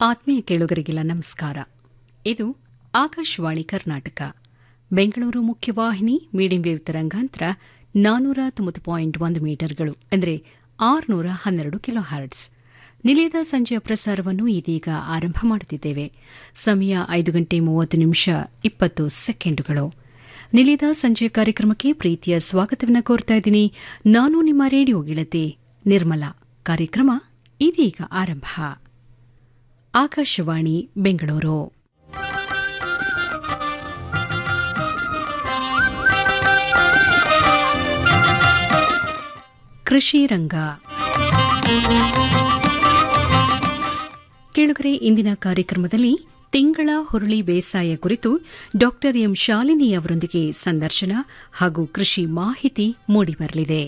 ಆತ್ಮೀಯ ಕೇಳುಗರಿಗೆಲ್ಲ ನಮಸ್ಕಾರ ಇದು ಆಕಾಶವಾಣಿ ಕರ್ನಾಟಕ ಬೆಂಗಳೂರು ಮುಖ್ಯವಾಹಿನಿ ಮೀಡಿಯಂ ವೇವ್ ತರಂಗಾಂತರ ನಾನ್ನೂರ ತೊಂಬತ್ತು ಪಾಯಿಂಟ್ ಒಂದು ಮೀಟರ್ಗಳು ಅಂದರೆ ಆರುನೂರ ಹನ್ನೆರಡು ಕಿಲೋ ಹರ್ಟ್ಸ್ ನಿಲಯದ ಸಂಜೆಯ ಪ್ರಸಾರವನ್ನು ಇದೀಗ ಆರಂಭ ಮಾಡುತ್ತಿದ್ದೇವೆ ಸಮಯ ಐದು ಗಂಟೆ ಮೂವತ್ತು ನಿಮಿಷ ಇಪ್ಪತ್ತು ಸೆಕೆಂಡುಗಳು ನಿಲಯದ ಸಂಜೆಯ ಕಾರ್ಯಕ್ರಮಕ್ಕೆ ಪ್ರೀತಿಯ ಸ್ವಾಗತವನ್ನು ಕೋರ್ತಾ ಇದ್ದೀನಿ ನಾನು ನಿಮ್ಮ ರೇಡಿಯೋ ಗೆಳತಿ ನಿರ್ಮಲಾ ಕಾರ್ಯಕ್ರಮ ಇದೀಗ ಆರಂಭ ಆಕಾಶವಾಣಿ ಬೆಂಗಳೂರು ಕೃಷಿ ರಂಗ ಕೇಳುಗರೆ ಇಂದಿನ ಕಾರ್ಯಕ್ರಮದಲ್ಲಿ ತಿಂಗಳ ಹುರುಳಿ ಬೇಸಾಯ ಕುರಿತು ಡಾ ಎಂ ಶಾಲಿನಿ ಅವರೊಂದಿಗೆ ಸಂದರ್ಶನ ಹಾಗೂ ಕೃಷಿ ಮಾಹಿತಿ ಮೂಡಿಬರಲಿದೆ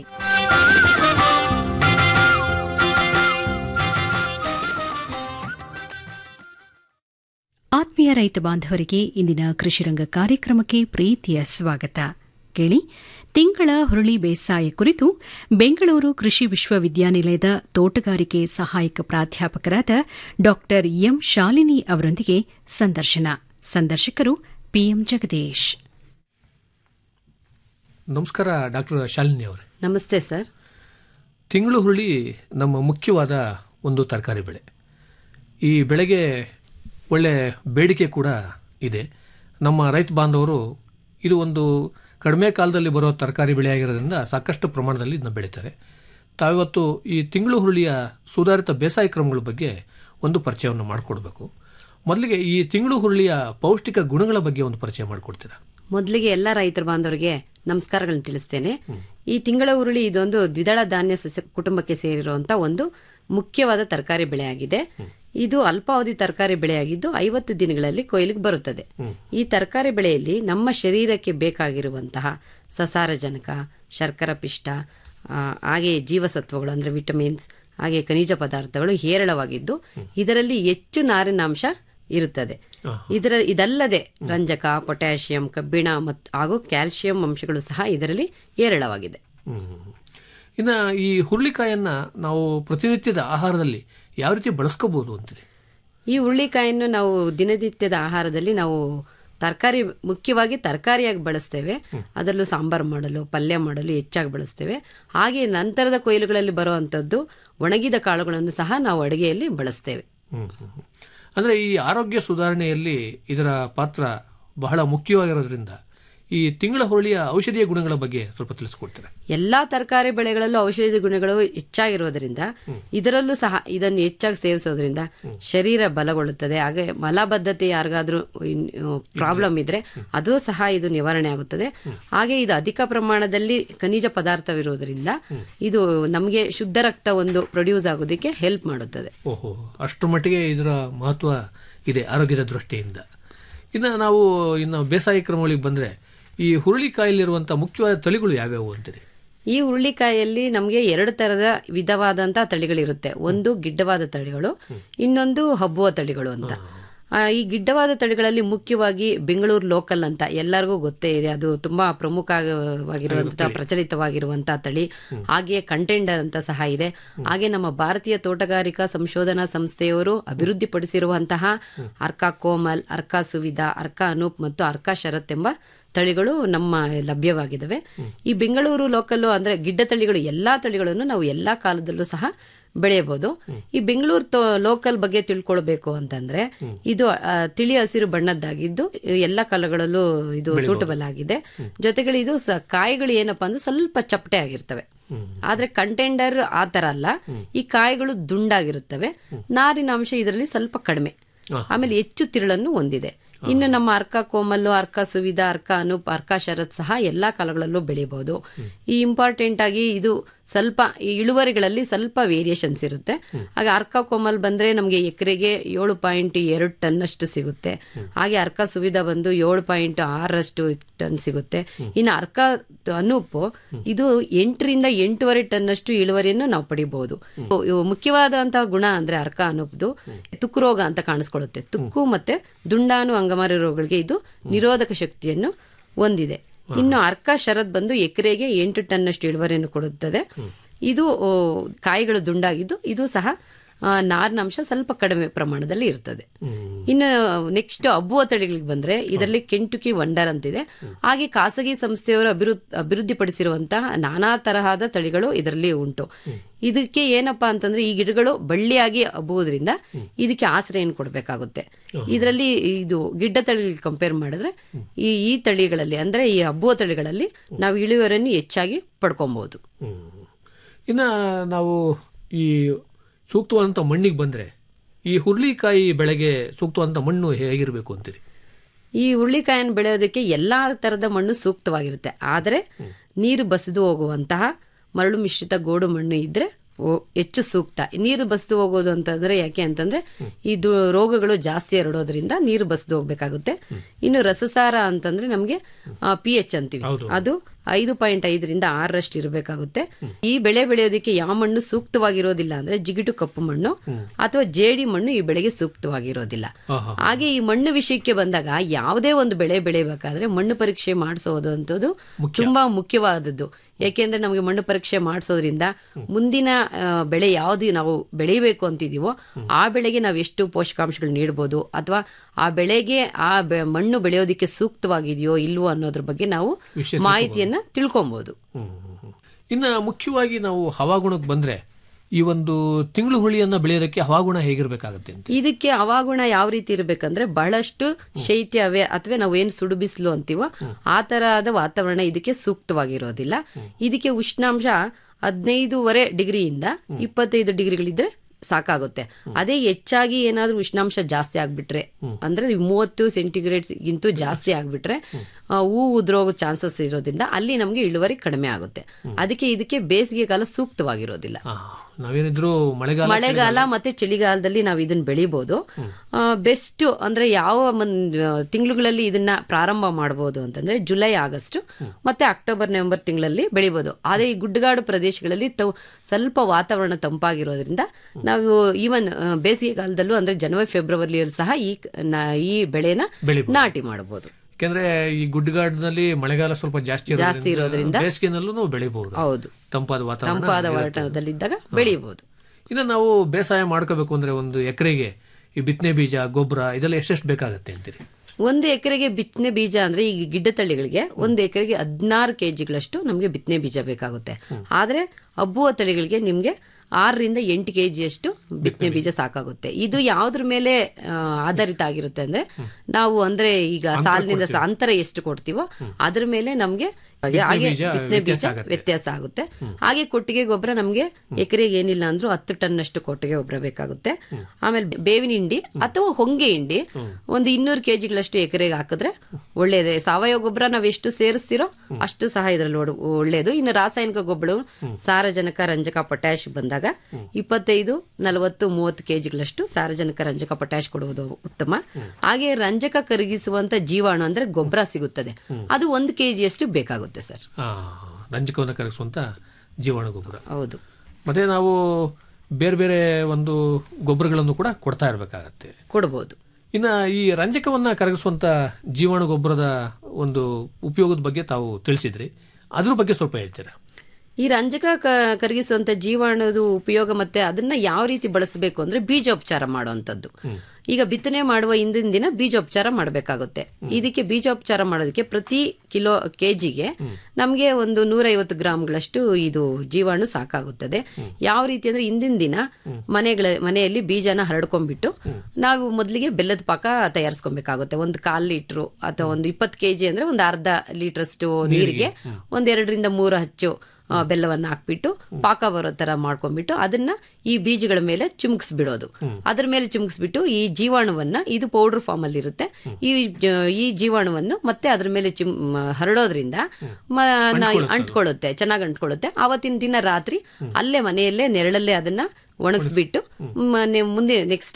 ಆತ್ಮೀಯ ರೈತ ಬಾಂಧವರಿಗೆ ಇಂದಿನ ಕೃಷಿರಂಗ ಕಾರ್ಯಕ್ರಮಕ್ಕೆ ಪ್ರೀತಿಯ ಸ್ವಾಗತ ಕೇಳಿ ತಿಂಗಳ ಹುರುಳಿ ಬೇಸಾಯ ಕುರಿತು ಬೆಂಗಳೂರು ಕೃಷಿ ವಿಶ್ವವಿದ್ಯಾನಿಲಯದ ತೋಟಗಾರಿಕೆ ಸಹಾಯಕ ಪ್ರಾಧ್ಯಾಪಕರಾದ ಡಾ ಎಂ ಶಾಲಿನಿ ಅವರೊಂದಿಗೆ ಸಂದರ್ಶನ ಸಂದರ್ಶಕರು ಪಿಎಂ ಜಗದೀಶ್ ನಮಸ್ಕಾರ ಡಾಕ್ಟರ್ ಶಾಲಿನಿ ಅವರೇ ನಮಸ್ತೆ ಸರ್ ತಿಂಗಳು ಹುರುಳಿ ನಮ್ಮ ಮುಖ್ಯವಾದ ಒಂದು ತರಕಾರಿ ಬೆಳೆ ಈ ಬೆಳೆಗೆ ಒಳ್ಳೆ ಬೇಡಿಕೆ ಕೂಡ ಇದೆ ನಮ್ಮ ರೈತ ಬಾಂಧವರು ಇದು ಒಂದು ಕಡಿಮೆ ಕಾಲದಲ್ಲಿ ಬರೋ ತರಕಾರಿ ಬೆಳೆ ಆಗಿರೋದ್ರಿಂದ ಸಾಕಷ್ಟು ಪ್ರಮಾಣದಲ್ಲಿ ಇದನ್ನ ಬೆಳೀತಾರೆ ತಾವಿವತ್ತು ಈ ತಿಂಗಳು ಹುರುಳಿಯ ಸುಧಾರಿತ ಬೇಸಾಯ ಕ್ರಮಗಳ ಬಗ್ಗೆ ಒಂದು ಪರಿಚಯವನ್ನು ಮಾಡಿಕೊಡ್ಬೇಕು ಮೊದಲಿಗೆ ಈ ತಿಂಗಳು ಹುರುಳಿಯ ಪೌಷ್ಟಿಕ ಗುಣಗಳ ಬಗ್ಗೆ ಒಂದು ಪರಿಚಯ ಮಾಡಿಕೊಡ್ತೀರಾ ಮೊದಲಿಗೆ ಎಲ್ಲ ರೈತರ ಬಾಂಧವರಿಗೆ ನಮಸ್ಕಾರಗಳನ್ನು ತಿಳಿಸ್ತೇನೆ ಈ ತಿಂಗಳ ಉರುಳಿ ಇದೊಂದು ದ್ವಿದಳ ಧಾನ್ಯ ಸಸ್ಯ ಕುಟುಂಬಕ್ಕೆ ಸೇರಿರುವಂತ ಒಂದು ಮುಖ್ಯವಾದ ತರಕಾರಿ ಬೆಳೆಯಾಗಿದೆ ಇದು ಅಲ್ಪಾವಧಿ ತರಕಾರಿ ಬೆಳೆಯಾಗಿದ್ದು ಐವತ್ತು ದಿನಗಳಲ್ಲಿ ಕೊಯ್ಲಿಗೆ ಬರುತ್ತದೆ ಈ ತರಕಾರಿ ಬೆಳೆಯಲ್ಲಿ ನಮ್ಮ ಶರೀರಕ್ಕೆ ಬೇಕಾಗಿರುವಂತಹ ಸಸಾರಜನಕ ಶರ್ಕರ ಪಿಷ್ಟ ಆ, ಹಾಗೆ ಜೀವಸತ್ವಗಳು ಅಂದ್ರೆ ವಿಟಮಿನ್ಸ್ ಹಾಗೆ ಖನಿಜ ಪದಾರ್ಥಗಳು ಹೇರಳವಾಗಿದ್ದು ಇದರಲ್ಲಿ ಹೆಚ್ಚು ನಾರಿನಾಂಶ ಇರುತ್ತದೆ ಇದರ ಇದಲ್ಲದೆ ರಂಜಕ ಪೊಟ್ಯಾಷಿಯಂ ಕಬ್ಬಿಣ ಮತ್ತು ಹಾಗೂ ಕ್ಯಾಲ್ಸಿಯಂ ಅಂಶಗಳು ಸಹ ಇದರಲ್ಲಿ ಹೇರಳವಾಗಿದೆ ಇನ್ನು ಈ ಹುರುಳಿಕಾಯನ್ನ ನಾವು ಪ್ರತಿನಿತ್ಯದ ಆಹಾರದಲ್ಲಿ ಯಾವ ರೀತಿ ಬಳಸ್ಕೋಬಹುದು ಅಂತೀರಿ ಈ ಹುರುಳಿಕಾಯನ್ನು ನಾವು ದಿನನಿತ್ಯದ ಆಹಾರದಲ್ಲಿ ನಾವು ತರಕಾರಿ ಮುಖ್ಯವಾಗಿ ತರಕಾರಿಯಾಗಿ ಬಳಸ್ತೇವೆ ಅದರಲ್ಲೂ ಸಾಂಬಾರು ಮಾಡಲು ಪಲ್ಯ ಮಾಡಲು ಹೆಚ್ಚಾಗಿ ಬಳಸ್ತೇವೆ ಹಾಗೆ ನಂತರದ ಕೊಯ್ಲುಗಳಲ್ಲಿ ಬರುವಂತದ್ದು ಒಣಗಿದ ಕಾಳುಗಳನ್ನು ಸಹ ನಾವು ಅಡುಗೆಯಲ್ಲಿ ಬಳಸ್ತೇವೆ ಹ್ಮ್, ಹ್ಮ್, ಹ್ಮ್. ಅಂದ್ರೆ ಈ ಆರೋಗ್ಯ ಸುಧಾರಣೆಯಲ್ಲಿ ಇದರ ಪಾತ್ರ ಬಹಳ ಮುಖ್ಯವಾಗಿರೋದ್ರಿಂದ ಈ ತಿಂಗಳ ಹುರುಳಿಯ ಔಷಧೀಯ ಗುಣಗಳ ಬಗ್ಗೆ ಸ್ವಲ್ಪ ತಿಳಿಸ್ಕೊಡ್ತೀರಾ ಎಲ್ಲಾ ತರಕಾರಿ ಬೆಳೆಗಳಲ್ಲೂ ಔಷಧಿ ಗುಣಗಳು ಹೆಚ್ಚಾಗಿರೋದ್ರಿಂದ ಇದರಲ್ಲೂ ಸಹ ಇದನ್ನು ಹೆಚ್ಚಾಗಿ ಸೇವಿಸೋದ್ರಿಂದ ಶರೀರ ಬಲಗೊಳ್ಳುತ್ತದೆ ಹಾಗೆ ಮಲಬದ್ಧತೆ ಯಾರಿಗಾದ್ರೂ ಪ್ರಾಬ್ಲಮ್ ಇದ್ರೆ ಅದು ಸಹ ಇದು ನಿವಾರಣೆ ಆಗುತ್ತದೆ ಹಾಗೆ ಇದು ಅಧಿಕ ಪ್ರಮಾಣದಲ್ಲಿ ಖನಿಜ ಪದಾರ್ಥವಿರೋದ್ರಿಂದ ಇದು ನಮಗೆ ಶುದ್ಧ ರಕ್ತ ಒಂದು ಪ್ರೊಡ್ಯೂಸ್ ಆಗೋದಕ್ಕೆ ಹೆಲ್ಪ್ ಮಾಡುತ್ತದೆ ಓಹೋ ಅಷ್ಟರ ಮಟ್ಟಿಗೆ ಇದರ ಮಹತ್ವ ಇದೆ ಆರೋಗ್ಯದ ದೃಷ್ಟಿಯಿಂದ ಇನ್ನು ನಾವು ಇನ್ನು ಬೇಸಾಯ ಕ್ರಮಗಳಿಗೆ ಬಂದ್ರೆ ಈ ಹುರುಳಿಕಾಯಲ್ಲಿರುವಂಥ ಮುಖ್ಯವಾದ ತಳಿಗಳು ಯಾವ್ಯಾವು ಅಂತೀರಿ ಈ ಹುರುಳಿಕಾಯಲ್ಲಿ ನಮಗೆ ಎರಡು ತರದ ವಿಧವಾದಂತಹ ತಳಿಗಳಿರುತ್ತೆ ಒಂದು ಗಿಡ್ಡವಾದ ತಳಿಗಳು ಇನ್ನೊಂದು ಹಬ್ಬುವ ತಳಿಗಳು ಅಂತ ಆ, ಈ ಗಿಡ್ಡವಾದ ತಳಿಗಳಲ್ಲಿ ಮುಖ್ಯವಾಗಿ ಬೆಂಗಳೂರು ಲೋಕಲ್ ಅಂತ ಎಲ್ಲರಿಗೂ ಗೊತ್ತೇ ಇದೆ ಅದು ತುಂಬಾ ಪ್ರಮುಖವಾಗಿರುವಂತಹ ಪ್ರಚಲಿತವಾಗಿರುವಂತಹ ತಳಿ ಹಾಗೆಯೇ ಕಂಟೆಂಡರ್ ಅಂತ ಸಹ ಇದೆ ಹಾಗೆ ನಮ್ಮ ಭಾರತೀಯ ತೋಟಗಾರಿಕಾ ಸಂಶೋಧನಾ ಸಂಸ್ಥೆಯವರು ಅಭಿವೃದ್ಧಿಪಡಿಸಿರುವಂತಹ ಅರ್ಕಾ ಕೋಮಲ್ ಅರ್ಕಾ ಸುವಿಧಾ ಅರ್ಕಾ ಅನೂಪ್ ಮತ್ತು ಅರ್ಕಾ ಶರತ್ ಎಂಬ ತಳಿಗಳು ನಮ್ಮ ಲಭ್ಯವಾಗಿದ್ದಾವೆ ಈ ಬೆಂಗಳೂರು ಲೋಕಲ್ ಅಂದ್ರೆ ಗಿಡ್ಡ ತಳಿಗಳು ಎಲ್ಲಾ ತಳಿಗಳನ್ನು ನಾವು ಎಲ್ಲಾ ಕಾಲದಲ್ಲೂ ಸಹ ಬೆಳೆಯಬಹುದು ಈ ಬೆಂಗಳೂರು ತೋ- ಲೋಕಲ್ ಬಗ್ಗೆ ತಿಳ್ಕೊಳ್ಬೇಕು ಅಂತಂದ್ರೆ ಇದು ಆ, ತಿಳಿ ಹಸಿರು ಬಣ್ಣದ್ದಾಗಿದ್ದು ಎಲ್ಲ ಕಾಲಗಳಲ್ಲೂ ಇದು ಸೂಟಬಲ್ ಆಗಿದೆ ಜೊತೆಗೆ ಇದು ಸ- ಕಾಯಿಗಳು ಏನಪ್ಪಾ ಅಂದ್ರೆ ಸ್ವಲ್ಪ ಚಪ್ಪಟೆ ಆಗಿರ್ತವೆ ಆದ್ರೆ ಕಂಟೆಂಡರ್ ಆ ತರ ಅಲ್ಲ ಈ ಕಾಯಿಗಳು ದುಂಡಾಗಿರುತ್ತವೆ ನಾರಿನ ಅಂಶ ಇದರಲ್ಲಿ ಸ್ವಲ್ಪ ಕಡಿಮೆ ಆಮೇಲೆ ಹೆಚ್ಚು ತಿರುಳನ್ನು ಹೊಂದಿದೆ ಇನ್ನು ನಮ್ಮ ಅರ್ಕ ಕೋಮಲ್ಲು ಅರ್ಕ ಸುವಿಧಾ ಅರ್ಕ ಅನೂಪ್ ಅರ್ಕ ಶರತ್ ಸಹ ಎಲ್ಲಾ ಕಾಲಗಳಲ್ಲೂ ಬೆಳೆಯಬಹುದು ಈ ಇಂಪಾರ್ಟೆಂಟ್ ಆಗಿ ಇದು ಸ್ವಲ್ಪ ಈ ಇಳುವರಿಗಳಲ್ಲಿ ಸ್ವಲ್ಪ ವೇರಿಯೇಷನ್ಸ್ ಇರುತ್ತೆ ಹಾಗೆ ಅರ್ಕ ಕೋಮಲ್ ಬಂದ್ರೆ ನಮಗೆ ಎಕರೆಗೆ ಏಳು ಪಾಯಿಂಟ್ ಎರಡು ಟನ್ ಅಷ್ಟು ಸಿಗುತ್ತೆ ಹಾಗೆ ಅರ್ಕ ಸುವಿಧಾ ಬಂದು ಏಳು ಪಾಯಿಂಟ್ ಆರಷ್ಟು ಟನ್ ಸಿಗುತ್ತೆ ಇನ್ನು ಅರ್ಕ ಅನೂಪ್ ಇದು ಎಂಟರಿಂದ ಎಂಟೂವರೆ ಟನ್ ಅಷ್ಟು ಇಳುವರಿಯನ್ನು ನಾವು ಪಡಿಬಹುದು ಇವು ಮುಖ್ಯವಾದಂತಹ ಗುಣ ಅಂದ್ರೆ ಅರ್ಕ ಅನೂಪ್ದು ತುಕ್ಕು ರೋಗ ಅಂತ ಕಾಣಿಸ್ಕೊಳ್ಳುತ್ತೆ ತುಕ್ಕು ಮತ್ತೆ ದುಂಡಾಣು ಅಂಗಮಾರಿ ರೋಗಗಳಿಗೆ ಇದು ನಿರೋಧಕ ಶಕ್ತಿಯನ್ನು ಹೊಂದಿದೆ ಇನ್ನು ಅರ್ಕ ಶರತ್ ಬಂದು ಎಕರೆಗೆ ಎಂಟು ಟನ್ ಅಷ್ಟು ಇಳುವರಿಯನ್ನು ಕೊಡುತ್ತದೆ ಇದು ಓ, ಕಾಯಿಗಳು ದುಂಡಾಗಿದ್ದು ಇದು ಸಹ ಆ, ನಾರಿನಾಂಶ ಸ್ವಲ್ಪ ಕಡಿಮೆ ಪ್ರಮಾಣದಲ್ಲಿ ಇರ್ತದೆ ಹ್ಮ್. ಇನ್ನು ನೆಕ್ಸ್ಟ್ ಹಬ್ಬುವ ತಳಿಗಳಿಗೆ ಬಂದ್ರೆ ಇದರಲ್ಲಿ ಕೆಂಟುಕಿ ವಂಡರ್ ಅಂತಿದೆ ಹಾಗೆ ಖಾಸಗಿ ಸಂಸ್ಥೆಯವರು ಅಭಿವೃದ್ಧಿ ಅಭಿವೃದ್ಧಿಪಡಿಸಿರುವಂತಹ ನಾನಾ ತರಹದ ತಳಿಗಳು ಇದರಲ್ಲಿ ಉಂಟು ಇದಕ್ಕೆ ಏನಪ್ಪಾ ಅಂತಂದ್ರೆ ಈ ಗಿಡಗಳು ಬಳ್ಳಿಯಾಗಿ ಹಬ್ಬುವುದರಿಂದ ಇದಕ್ಕೆ ಆಶ್ರಯನ ಕೊಡಬೇಕಾಗುತ್ತೆ ಇದರಲ್ಲಿ ಇದು ಗಿಡ್ಡ ತಳಿ ಕಂಪೇರ್ ಮಾಡಿದ್ರೆ ಈ ಈ ತಳಿಗಳಲ್ಲಿ ಅಂದ್ರೆ ಈ ಹಬ್ಬುವ ತಳಿಗಳಲ್ಲಿ ನಾವು ಇಳುವರಿಯನ್ನು ಹೆಚ್ಚಾಗಿ ಪಡ್ಕೊಬಹುದು ಹ್ಮ್. ಇನ್ನ ನಾವು ಈ ಸೂಕ್ತವಾದಂಥ ಮಣ್ಣಿಗೆ ಬಂದ್ರೆ ಈ ಹುರುಳಿಕಾಯಿ ಬೆಳೆಗೆ ಸೂಕ್ತವಾದಂಥ ಮಣ್ಣು ಹೇಗಿರಬೇಕು ಅಂತೀರಿ ಈ ಹುರುಳಿಕಾಯನ್ನು ಬೆಳೆಯೋದಕ್ಕೆ ಎಲ್ಲಾ ತರದ ಮಣ್ಣು ಸೂಕ್ತವಾಗಿರುತ್ತೆ ಆದರೆ ನೀರು ಬಸಿದು ಹೋಗುವಂತಹ ಮರಳು ಮಿಶ್ರಿತ ಗೋಡು ಮಣ್ಣು ಇದ್ರೆ ಓ- ಹೆಚ್ಚು ಸೂಕ್ತ ನೀರು ಬಸಿದು ಹೋಗೋದು ಅಂತಂದ್ರೆ ಯಾಕೆ ಅಂತಂದ್ರೆ ಇದು ರೋಗಗಳು ಜಾಸ್ತಿ ಹರಡೋದ್ರಿಂದ ನೀರು ಬಸಿದು ಹೋಗ್ಬೇಕಾಗುತ್ತೆ ಇನ್ನು ರಸಸಾರ ಅಂತಂದ್ರೆ ನಮಗೆ ಪಿ ಎಚ್ ಅಂತೀವಿ ಹೌದು. ಅದು ಐದು ಪಾಯಿಂಟ್ ಐದರಿಂದ ಆರರಷ್ಟು ಇರಬೇಕಾಗುತ್ತೆ ಈ ಬೆಳೆ ಬೆಳೆಯೋದಕ್ಕೆ ಯಾವ ಮಣ್ಣು ಸೂಕ್ತವಾಗಿರೋದಿಲ್ಲ ಅಂದ್ರೆ ಜಿಗಿಟು ಕಪ್ಪು ಮಣ್ಣು ಅಥವಾ ಜೇಡಿ ಮಣ್ಣು ಈ ಬೆಳೆಗೆ ಸೂಕ್ತವಾಗಿರೋದಿಲ್ಲ ಆಹಾ. ಹಾಗೆ ಈ ಮಣ್ಣು ವಿಷಯಕ್ಕೆ ಬಂದಾಗ ಯಾವುದೇ ಒಂದು ಬೆಳೆ ಬೆಳೆಯಬೇಕಾದ್ರೆ ಮಣ್ಣು ಪರೀಕ್ಷೆ ಮಾಡಿಸೋದು ಅಂತದ್ದು ತುಂಬಾ ಮುಖ್ಯವಾದದ್ದು ಯಾಕೆಂದ್ರೆ ನಮಗೆ ಮಣ್ಣು ಪರೀಕ್ಷೆ ಮಾಡಿಸೋದ್ರಿಂದ ಮುಂದಿನ ಆ, ಬೆಳೆ ಯಾವ್ದು ನಾವು ಬೆಳಿಬೇಕು ಅಂತಿದೀವೋ ಆ ಬೆಳೆಗೆ ನಾವು ಎಷ್ಟು ಪೋಷಕಾಂಶಗಳು ನೀಡಬಹುದು ಅಥವಾ ಆ ಬೆಳೆಗೆ ಆ ಬೆ- ಮಣ್ಣು ಬೆಳೆಯೋದಿಕ್ಕೆ ಸೂಕ್ತವಾಗಿದೆಯೋ ಇಲ್ವೋ ಅನ್ನೋದ್ರ ಬಗ್ಗೆ ನಾವು ವಿಷಯ ಮಾಹಿತಿಯನ್ನ ತಿಳ್ಕೊಬಹುದು ಹ್ಮ್, ಹ್ಮ್, ಹ್ಮ್. ಇನ್ನ ಮುಖ್ಯವಾಗಿ ನಾವು ಹವಾಗುಣಕ್ಕೆ ಬಂದ್ರೆ ಈ ಒಂದು ತಿಂಗಳು ಹುಳಿಯನ್ನ ಬೆಳೆಯೋದಕ್ಕೆ ಹವಾಗುಣ ಹೇಗಿರ್ಬೇಕಾಗತ್ತೆ ಅಂತ ಇದಕ್ಕೆ ಹವಾಗುಣ ಯಾವ ರೀತಿ ಇರಬೇಕಂದ್ರೆ ಬಹಳಷ್ಟು ಶೈತ್ಯವೇ ಅಥವಾ ನಾವು ಏನು ಸುಡು ಬಿಸಿಲು ಅಂತೀವೋ ಆ ತರಹದ ವಾತಾವರಣ ಇದಕ್ಕೆ ಸೂಕ್ತವಾಗಿರೋದಿಲ್ಲ ಇದಕ್ಕೆ ಉಷ್ಣಾಂಶ ಹದಿನೈದೂವರೆ ಡಿಗ್ರಿಯಿಂದ ಇಪ್ಪತ್ತೈದು ಡಿಗ್ರಿಗಳಿದ್ರೆ ಸಾಕಾಗುತ್ತೆ ಅದೇ ಹೆಚ್ಚಾಗಿ ಏನಾದ್ರೂ ಉಷ್ಣಾಂಶ ಜಾಸ್ತಿ ಆಗ್ಬಿಟ್ರೆ ಅಂದ್ರೆ ಈ ಮೂವತ್ತು ಸೆಂಟಿಗ್ರೇಡ್ ಗಿಂತೂ ಜಾಸ್ತಿ ಆಗ್ಬಿಟ್ರೆ ಆ, ಹೂ ಉದ್ರೋಗೋ ಚಾನ್ಸಸ್ ಇರೋದ್ರಿಂದ ಅಲ್ಲಿ ನಮಗೆ ಇಳುವರಿ ಕಡಿಮೆ ಆಗುತ್ತೆ ಅದಕ್ಕೆ ಇದಕ್ಕೆ ಬೇಸಿಗೆ ಕಾಲ ಸೂಕ್ತವಾಗಿರೋದಿಲ್ಲ ಆ, ನಾವೇನಿದ್ರು ಮಳೆಗಾಲ ಮಳೆಗಾಲ ಮತ್ತೆ ಚಳಿಗಾಲದಲ್ಲಿ ನಾವು ಇದನ್ನ ಬೆಳಿಬಹುದು ಬೆಸ್ಟ್ ಅಂದ್ರೆ ಯಾವ ಮನ್- ತಿಂಗಳುಗಳಲ್ಲಿ ಇದನ್ನ ಪ್ರಾರಂಭ ಮಾಡಬಹುದು ಅಂತಂದ್ರೆ ಜುಲೈ ಆಗಸ್ಟ್ ಮತ್ತೆ ಅಕ್ಟೋಬರ್ ನವೆಂಬರ್ ತಿಂಗಳಲ್ಲಿ ಬೆಳಿಬಹುದು ಆದ್ರೆ ಈ ಗುಡ್ಡಗಾಡು ಪ್ರದೇಶಗಳಲ್ಲಿ ತಾವು ಸ್ವಲ್ಪ ವಾತಾವರಣ ತಂಪಾಗಿರೋದ್ರಿಂದ ನಾವು ಈವನ್ ಬೇಸಿಗೆ ಕಾಲದಲ್ಲೂ ಅಂದ್ರೆ ಜನವರಿ ಫೆಬ್ರವರಿಯಲ್ಲಿ ಸಹ ಈ ನ- ಈ ಬೆಳೆನ ಬೆಳಿಬೋದು. ನಾಟಿ ಮಾಡಬಹುದು ಯಾಕೆಂದ್ರೆ ಈ ಗುಡ್ಡಗಾಡಿನಲ್ಲಿ ಮಳೆಗಾಲ ಸ್ವಲ್ಪ ಜಾಸ್ತಿ ಜಾಸ್ತಿ ಇರೋದ್ರಿಂದ ಬೇಸಿಗೆನಲ್ಲೂ ನಾವು ಬೆಳಿಬಹುದು ಹೌದು ತಂಪಾದ ವಾತಾವರಣ ತಂಪಾದ ವಾತಾವರಣದಲ್ಲಿದ್ದಾಗ ಬೆಳೆಯಬಹುದು ಇನ್ನು ನಾವು ಬೇಸಾಯ ಮಾಡ್ಕೋಬೇಕು ಅಂದ್ರೆ ಒಂದು ಎಕರೆಗೆ ಈ ಬಿತ್ತನೆ ಬೀಜ ಗೊಬ್ಬರ ಇದೆಲ್ಲ ಎಷ್ಟೆಷ್ಟು ಬೇಕಾಗತ್ತೆ ಅಂತೀರಿ ಒಂದು ಎಕರೆಗೆ ಬಿತ್ತನೆ ಬೀಜ ಅಂದ್ರೆ ಈ ಗಿಡ್ಡ ತಳಿಗಳಿಗೆ ಒಂದು ಎಕರೆಗೆ ಹದಿನಾರು ಕೆಜಿಗಳಷ್ಟು ನಮಗೆ ಬಿತ್ತನೆ ಬೀಜ ಬೇಕಾಗುತ್ತೆ ಆದ್ರೆ ಹಬ್ಬುವ ತಳಿಗಳಿಗೆ ನಿಮ್ಗೆ ಆರರಿಂದ ಎಂಟು ಕೆಜಿಯಷ್ಟು ಬಿತ್ತನೆ ಬೀಜ ಸಾಕಾಗುತ್ತೆ ಇದು ಯಾವ್ದ್ರ ಮೇಲೆ ಆ, ಆಧಾರಿತ ಆಗಿರುತ್ತೆ ಅಂದ್ರೆ ನಾವು ಅಂದ್ರೆ ಈಗ ಸಾಲಿನಿಂದ ಸ- ಅಂತರ ಎಷ್ಟು ಕೊಡ್ತೀವೋ ಅದ್ರ ಮೇಲೆ ನಮ್ಗೆ ಹಾಗೆ ಬೀಜ ಬಿತ್ತನೆ ಬೀಜ ವ್ಯತ್ಯಾಸ ಆಗುತ್ತೆ. ವ್ಯತ್ಯಾಸ ಆಗುತ್ತೆ ಹಾಗೆ ಕೊಟ್ಟಿಗೆ ಗೊಬ್ಬರ ನಮ್ಗೆ ಎಕರೆಗೆ ಏನಿಲ್ಲ ಅಂದ್ರೂ ಹತ್ತು ಟನ್ ಅಷ್ಟು ಕೊಟ್ಟಿಗೆ ಗೊಬ್ಬರ ಬೇಕಾಗುತ್ತೆ ಆಮೇಲೆ ಬೇವಿನ ಹಿಂಡಿ ಅಥವಾ ಹೊಂಗೆ ಹಿಂಡಿ ಒಂದು ಇನ್ನೂರು ಕೆಜಿಗಳಷ್ಟು ಎಕರೆಗೆ ಹಾಕಿದ್ರೆ ಒಳ್ಳೇದೇ ಸಾವಯವ ಗೊಬ್ಬರ ನಾವ್ ಎಷ್ಟು ಸೇರಿಸ್ತಿರೋ ಅಷ್ಟು ಸಹ ಇದ್ರಲ್ಲಿ ಒಡ್- ಒಳ್ಳೇದು ಇನ್ನು ರಾಸಾಯನಿಕ ಗೊಬ್ಬರ ಸಾರಜನಕ ರಂಜಕ ಪೊಟ್ಯಾಶ್ ಬಂದಾಗ ಇಪ್ಪತ್ತೈದು ನಲವತ್ತು ಮೂವತ್ತು ಕೆಜಿಗಳಷ್ಟು ಸಾರಜನಕ ರಂಜಕ ಪೊಟ್ಯಾಶ್ ಕೊಡುವುದು ಉತ್ತಮ ಹಾಗೆ ರಂಜಕ ಕರಗಿಸುವಂತ ಜೀವಾಣು ಅಂದ್ರೆ ಗೊಬ್ಬರ ಸಿಗುತ್ತದೆ ಅದು ಒಂದು ಕೆಜಿಯಷ್ಟು ಬೇಕಾಗುತ್ತೆ ಸರ್ ಆ, ರಂಜಕವನ್ನು ಕರಗಿಸುವಂತ ಜೀವಾಣು ಗೊಬ್ಬರ ಹೌದು ಮತ್ತೆ ನಾವು ಬೇರೆ ಬೇರೆ ಒಂದು ಗೊಬ್ಬರಗಳನ್ನು ಕೂಡ ಕೊಡ್ತಾ ಇರಬೇಕಾಗತ್ತೆ ಕೊಡಬಹುದು ಇನ್ನ ಈ ರಂಜಕವನ್ನ ಕರಗಿಸುವಂತ ಜೀವಾಣು ಗೊಬ್ಬರದ ಒಂದು ಉಪಯೋಗದ ಬಗ್ಗೆ ತಾವು ತಿಳಿಸಿದ್ರಿ ಅದ್ರ ಬಗ್ಗೆ ಸ್ವಲ್ಪ ಹೇಳ್ತೀರಾ ಈ ರಂಜಕ ಕ- ಕರಗಿಸುವಂತ ಜೀವಾಣುದು ಉಪಯೋಗ ಮತ್ತೆ ಅದನ್ನ ಯಾವ ರೀತಿ ಬಳಸಬೇಕು ಅಂದ್ರೆ ಬೀಜೋಪಚಾರ ಮಾಡುವಂತದ್ದು ಈಗ ಬಿತ್ತನೆ ಮಾಡುವ ಹಿಂದಿನ ದಿನ ಬೀಜೋಪಚಾರ ಮಾಡಬೇಕಾಗುತ್ತೆ ಇದಕ್ಕೆ ಬೀಜೋಪಚಾರ ಮಾಡೋದಕ್ಕೆ ಪ್ರತಿ ಕಿಲೋ ಕೆಜಿಗೆ ನಮಗೆ ಒಂದು ನೂರೈವತ್ತು ಗ್ರಾಮ್ಗಳಷ್ಟು ಇದು ಜೀವಾಣು ಸಾಕಾಗುತ್ತದೆ ಯಾವ ರೀತಿ ಅಂದ್ರೆ ಹಿಂದಿನ ದಿನ ಮನೆಗಳ ಮನೆಯಲ್ಲಿ ಬೀಜನ ಹರಡ್ಕೊಂಡ್ಬಿಟ್ಟು ನಾವು ಮೊದಲಿಗೆ ಬೆಲ್ಲದ ಪಾಕ ತಯಾರಿಸ್ಕೊಬೇಕಾಗುತ್ತೆ ಒಂದು ಕಾಲ್ ಲೀಟ್ರು ಅಥವಾ ಒಂದು ಇಪ್ಪತ್ತು ಕೆಜಿ ಅಂದ್ರೆ ಒಂದು ಅರ್ಧ ಲೀಟರ್ ಅಷ್ಟು ನೀರಿಗೆ ಒಂದ್ ಎರಡರಿಂದ ಮೂರು ಹಚ್ಚು ಆ, ಬೆಲ್ಲವನ್ನ ಹಾಕ್ಬಿಟ್ಟು ಪಾಕ ಬರೋ ತರ ಮಾಡ್ಕೊಂಡ್ಬಿಟ್ಟು ಅದನ್ನ ಈ ಬೀಜಗಳ ಮೇಲೆ ಚಿಮುಕ್ಸ್ಬಿಡೋದು ಅದ್ರ ಮೇಲೆ ಚಿಮುಕ್ಸ್ಬಿಟ್ಟು ಈ ಜೀವಾಣುವನ್ನ ಇದು ಪೌಡರ್ ಫಾರ್ಮ್ ಅಲ್ಲಿ ಇರುತ್ತೆ ಈ ಜ- ಈ ಜೀವಾಣುವನ್ನು ಮತ್ತೆ ಅದ್ರ ಮೇಲೆ ಚಿಮ್ ಹರಡೋದ್ರಿಂದ ಮ- ನ- ಅಂಟ್ಕೊಳ್ಳುತ್ತೆ ಚೆನ್ನಾಗಿ ಅಂಟ್ಕೊಳ್ಳುತ್ತೆ ಆವತ್ತಿನ ದಿನ ರಾತ್ರಿ ಅಲ್ಲೇ ಮನೆಯಲ್ಲೇ ನೆರಳಲ್ಲೇ ಅದನ್ನ ಒಣಗಿಸ್ಬಿಟ್ಟು ಮನೆ ಮುಂದೆ ನೆಕ್ಸ್ಟ್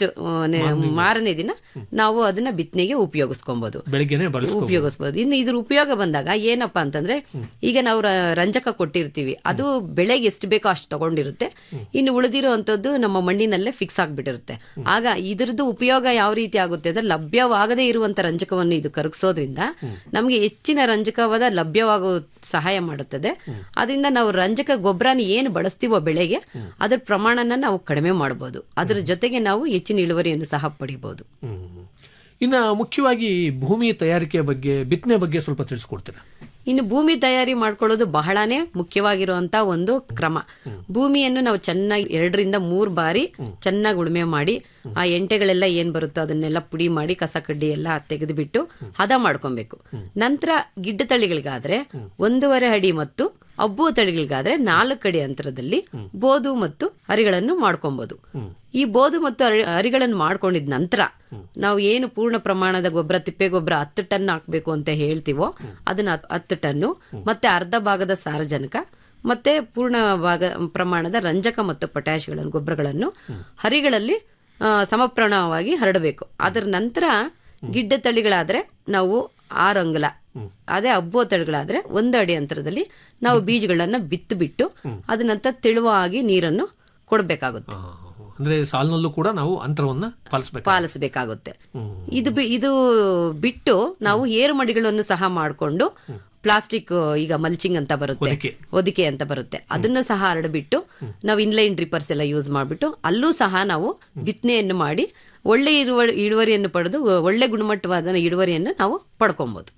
ಮಾರನೇ ದಿನ ನಾವು ಅದನ್ನ ಬಿತ್ತನೆಗೆ ಉಪಯೋಗಿಸ್ಕೊಬಹುದು ಬೆಳಿಗ್ಗೆನೆ ಬಳಸ್ಕೊ ಉಪಯೋಗಿಸಬಹುದು ಇನ್ನು ಇದ್ರ ಉಪಯೋಗ ಬಂದಾಗ ಏನಪ್ಪಾ ಅಂತಂದ್ರೆ ಈಗ ನಾವು ರ- ರಂಜಕ ಕೊಟ್ಟಿರ್ತೀವಿ ಅದು ಬೆಳೆಗೆ ಎಷ್ಟು ಬೇಕೋ ಅಷ್ಟು ತಗೊಂಡಿರುತ್ತೆ ಇನ್ನು ಉಳಿದಿರೋ ಅಂತದ್ದು ನಮ್ಮ ಮಣ್ಣಿನಲ್ಲೇ ಫಿಕ್ಸ್ ಆಗ್ಬಿಟ್ಟಿರುತ್ತೆ ಆಗ ಇದ್ರದ್ದು ಉಪಯೋಗ ಯಾವ ರೀತಿ ಆಗುತ್ತೆ ಅಂದ್ರೆ ಲಭ್ಯವಾಗದೇ ಇರುವಂತ ರಂಜಕವನ್ನು ಇದು ಕರಗಿಸೋದ್ರಿಂದ ನಮಗೆ ಹೆಚ್ಚಿನ ರಂಜಕವಾದ ಲಭ್ಯವಾಗೋ ಸಹಾಯ ಮಾಡುತ್ತದೆ ಅದರಿಂದ ನಾವು ರಂಜಕ ಗೊಬ್ಬರನ ಏನು ಬಳಸ್ತೀವೋ ಬೆಳೆಗೆ ಅದ್ರ ಪ್ರಮಾಣನ ನಾವು ನಾವು ಕಡಿಮೆ ಮಾಡಬಹುದು ಅದ್ರ ಜೊತೆಗೆ ನಾವು ಹೆಚ್ಚಿನ ಇಳುವರಿಯನ್ನು ಸಹ ಪಡಿಬಹುದು ಹ್ಮ್. ಇನ್ನ ಮುಖ್ಯವಾಗಿ ಭೂಮಿ ತಯಾರಿಕೆ ಬಗ್ಗೆ ಬಿತ್ತನೆ ಬಗ್ಗೆ ಸ್ವಲ್ಪ ತಿಳಿಸ್ಕೊಡ್ತೀರಾ ಇನ್ನು ಭೂಮಿ ತಯಾರಿ ಮಾಡ್ಕೊಳ್ಳೋದು ಬಹಳಾನೇ ಮುಖ್ಯವಾಗಿರುವಂತ ಒಂದು ಕ್ರಮ ಭೂಮಿಯನ್ನು ನಾವು ಚೆನ್ನಾಗಿ ಎರಡರಿಂದ ಮೂರ್ ಬಾರಿ ಚೆನ್ನಾಗಿ ಉಳುಮೆ ಮಾಡಿ ಆ ಎಂಟೆಗಳೆಲ್ಲ ಏನ್ ಬರುತ್ತೋ ಅದನ್ನೆಲ್ಲ ಪುಡಿ ಮಾಡಿ ಕಸ ಕಡ್ಡಿ ಎಲ್ಲ ತೆಗೆದುಬಿಟ್ಟು ಹದ ಮಾಡ್ಕೊಬೇಕು ನಂತರ ಗಿಡ್ಡ ತಳಿಗಳಿಗಾದ್ರೆ ಒಂದೂವರೆ ಅಡಿ ಮತ್ತು ಅಬ್ಬು ತಳಿಗಳಿಗಾದ್ರೆ ನಾಲ್ಕು ಅಡಿ ಅಂತರದಲ್ಲಿ ಬೋದು ಮತ್ತು ಹರಿಗಳನ್ನು ಮಾಡ್ಕೊಬಹುದು ಈ ಬೋದು ಮತ್ತು ಹರಿ- ಹರಿಗಳನ್ನು ಮಾಡ್ಕೊಂಡಿದ ನಂತರ ನಾವು ಏನು ಪೂರ್ಣ ಪ್ರಮಾಣದ ಗೊಬ್ಬರ ತಿಪ್ಪೆ ಗೊಬ್ಬರ ಹತ್ತು ಟನ್ ಹಾಕ್ಬೇಕು ಅಂತ ಹೇಳ್ತೀವೋ ಅದನ್ನ ಹತ್- ಹತ್ತು ಟನ್ನು ಮತ್ತೆ ಅರ್ಧ ಭಾಗದ ಸಾರಜನಕ ಮತ್ತೆ ಪೂರ್ಣ ಭಾಗ ಪ್ರಮಾಣದ ರಂಜಕ ಮತ್ತು ಪೊಟ್ಯಾಶ್ಗಳನ್ನು ಗೊಬ್ಬರಗಳನ್ನು ಹರಿಗಳಲ್ಲಿ ಆ, ಸಮಪ್ರಮಾಣವಾಗಿ ಹರಡಬೇಕು ಅದರ ನಂತರ ಗಿಡ್ಡ ತಳಿಗಳಾದ್ರೆ ನಾವು ಆರು ಅಂಗುಲ ಅದೇ ಹಬ್ಬುವ ತಳಿಗಳಾದ್ರೆ ಒಂದು ಅಡಿ ಅಂತರದಲ್ಲಿ ನಾವು ಬೀಜಗಳನ್ನ ಬಿತ್ತು ಬಿಟ್ಟು ಅದನ್ನಂತ ತೆಳುವಾಗಿ ನೀರನ್ನು ಕೊಡಬೇಕಾಗುತ್ತೆ ಆ, ಅಂದ್ರೆ ಸಾಲಿನಲ್ಲೂ ಕೂಡ ನಾವು ಅಂತರವನ್ನ ಪಾಲಿಸಬೇಕು ಪಾಲಿಸಬೇಕಾಗುತ್ತೆ ಇದು ಬಿ- ಇದು ಬಿಟ್ಟು ನಾವು ಏರು ಮಡಿಗಳನ್ನು ಸಹ ಮಾಡಿಕೊಂಡು ಪ್ಲಾಸ್ಟಿಕ್ ಈಗ ಮಲ್ಚಿಂಗ್ ಅಂತ ಬರುತ್ತೆ ಹೊದಿಕೆ. ಹೊದಿಕೆ ಅಂತ ಬರುತ್ತೆ ಅದನ್ನು ಸಹ ಹರಡ್ಬಿಟ್ಟು ನಾವು ಇನ್ಲೈನ್ ಡ್ರಿಪ್ಪರ್ಸ್ ಎಲ್ಲ ಯೂಸ್ ಮಾಡಿಬಿಟ್ಟು ಅಲ್ಲೂ ಸಹ ನಾವು ಬಿತ್ತನೆಯನ್ನು ಮಾಡಿ ಒಳ್ಳೆ ಇಳುವರಿ ಇಳುವರಿಯನ್ನು ಪಡೆದು ಒಳ್ಳೆ ಗುಣಮಟ್ಟವಾದ ಇಳುವರಿಯನ್ನು ನಾವು ಪಡ್ಕೊಬಹುದು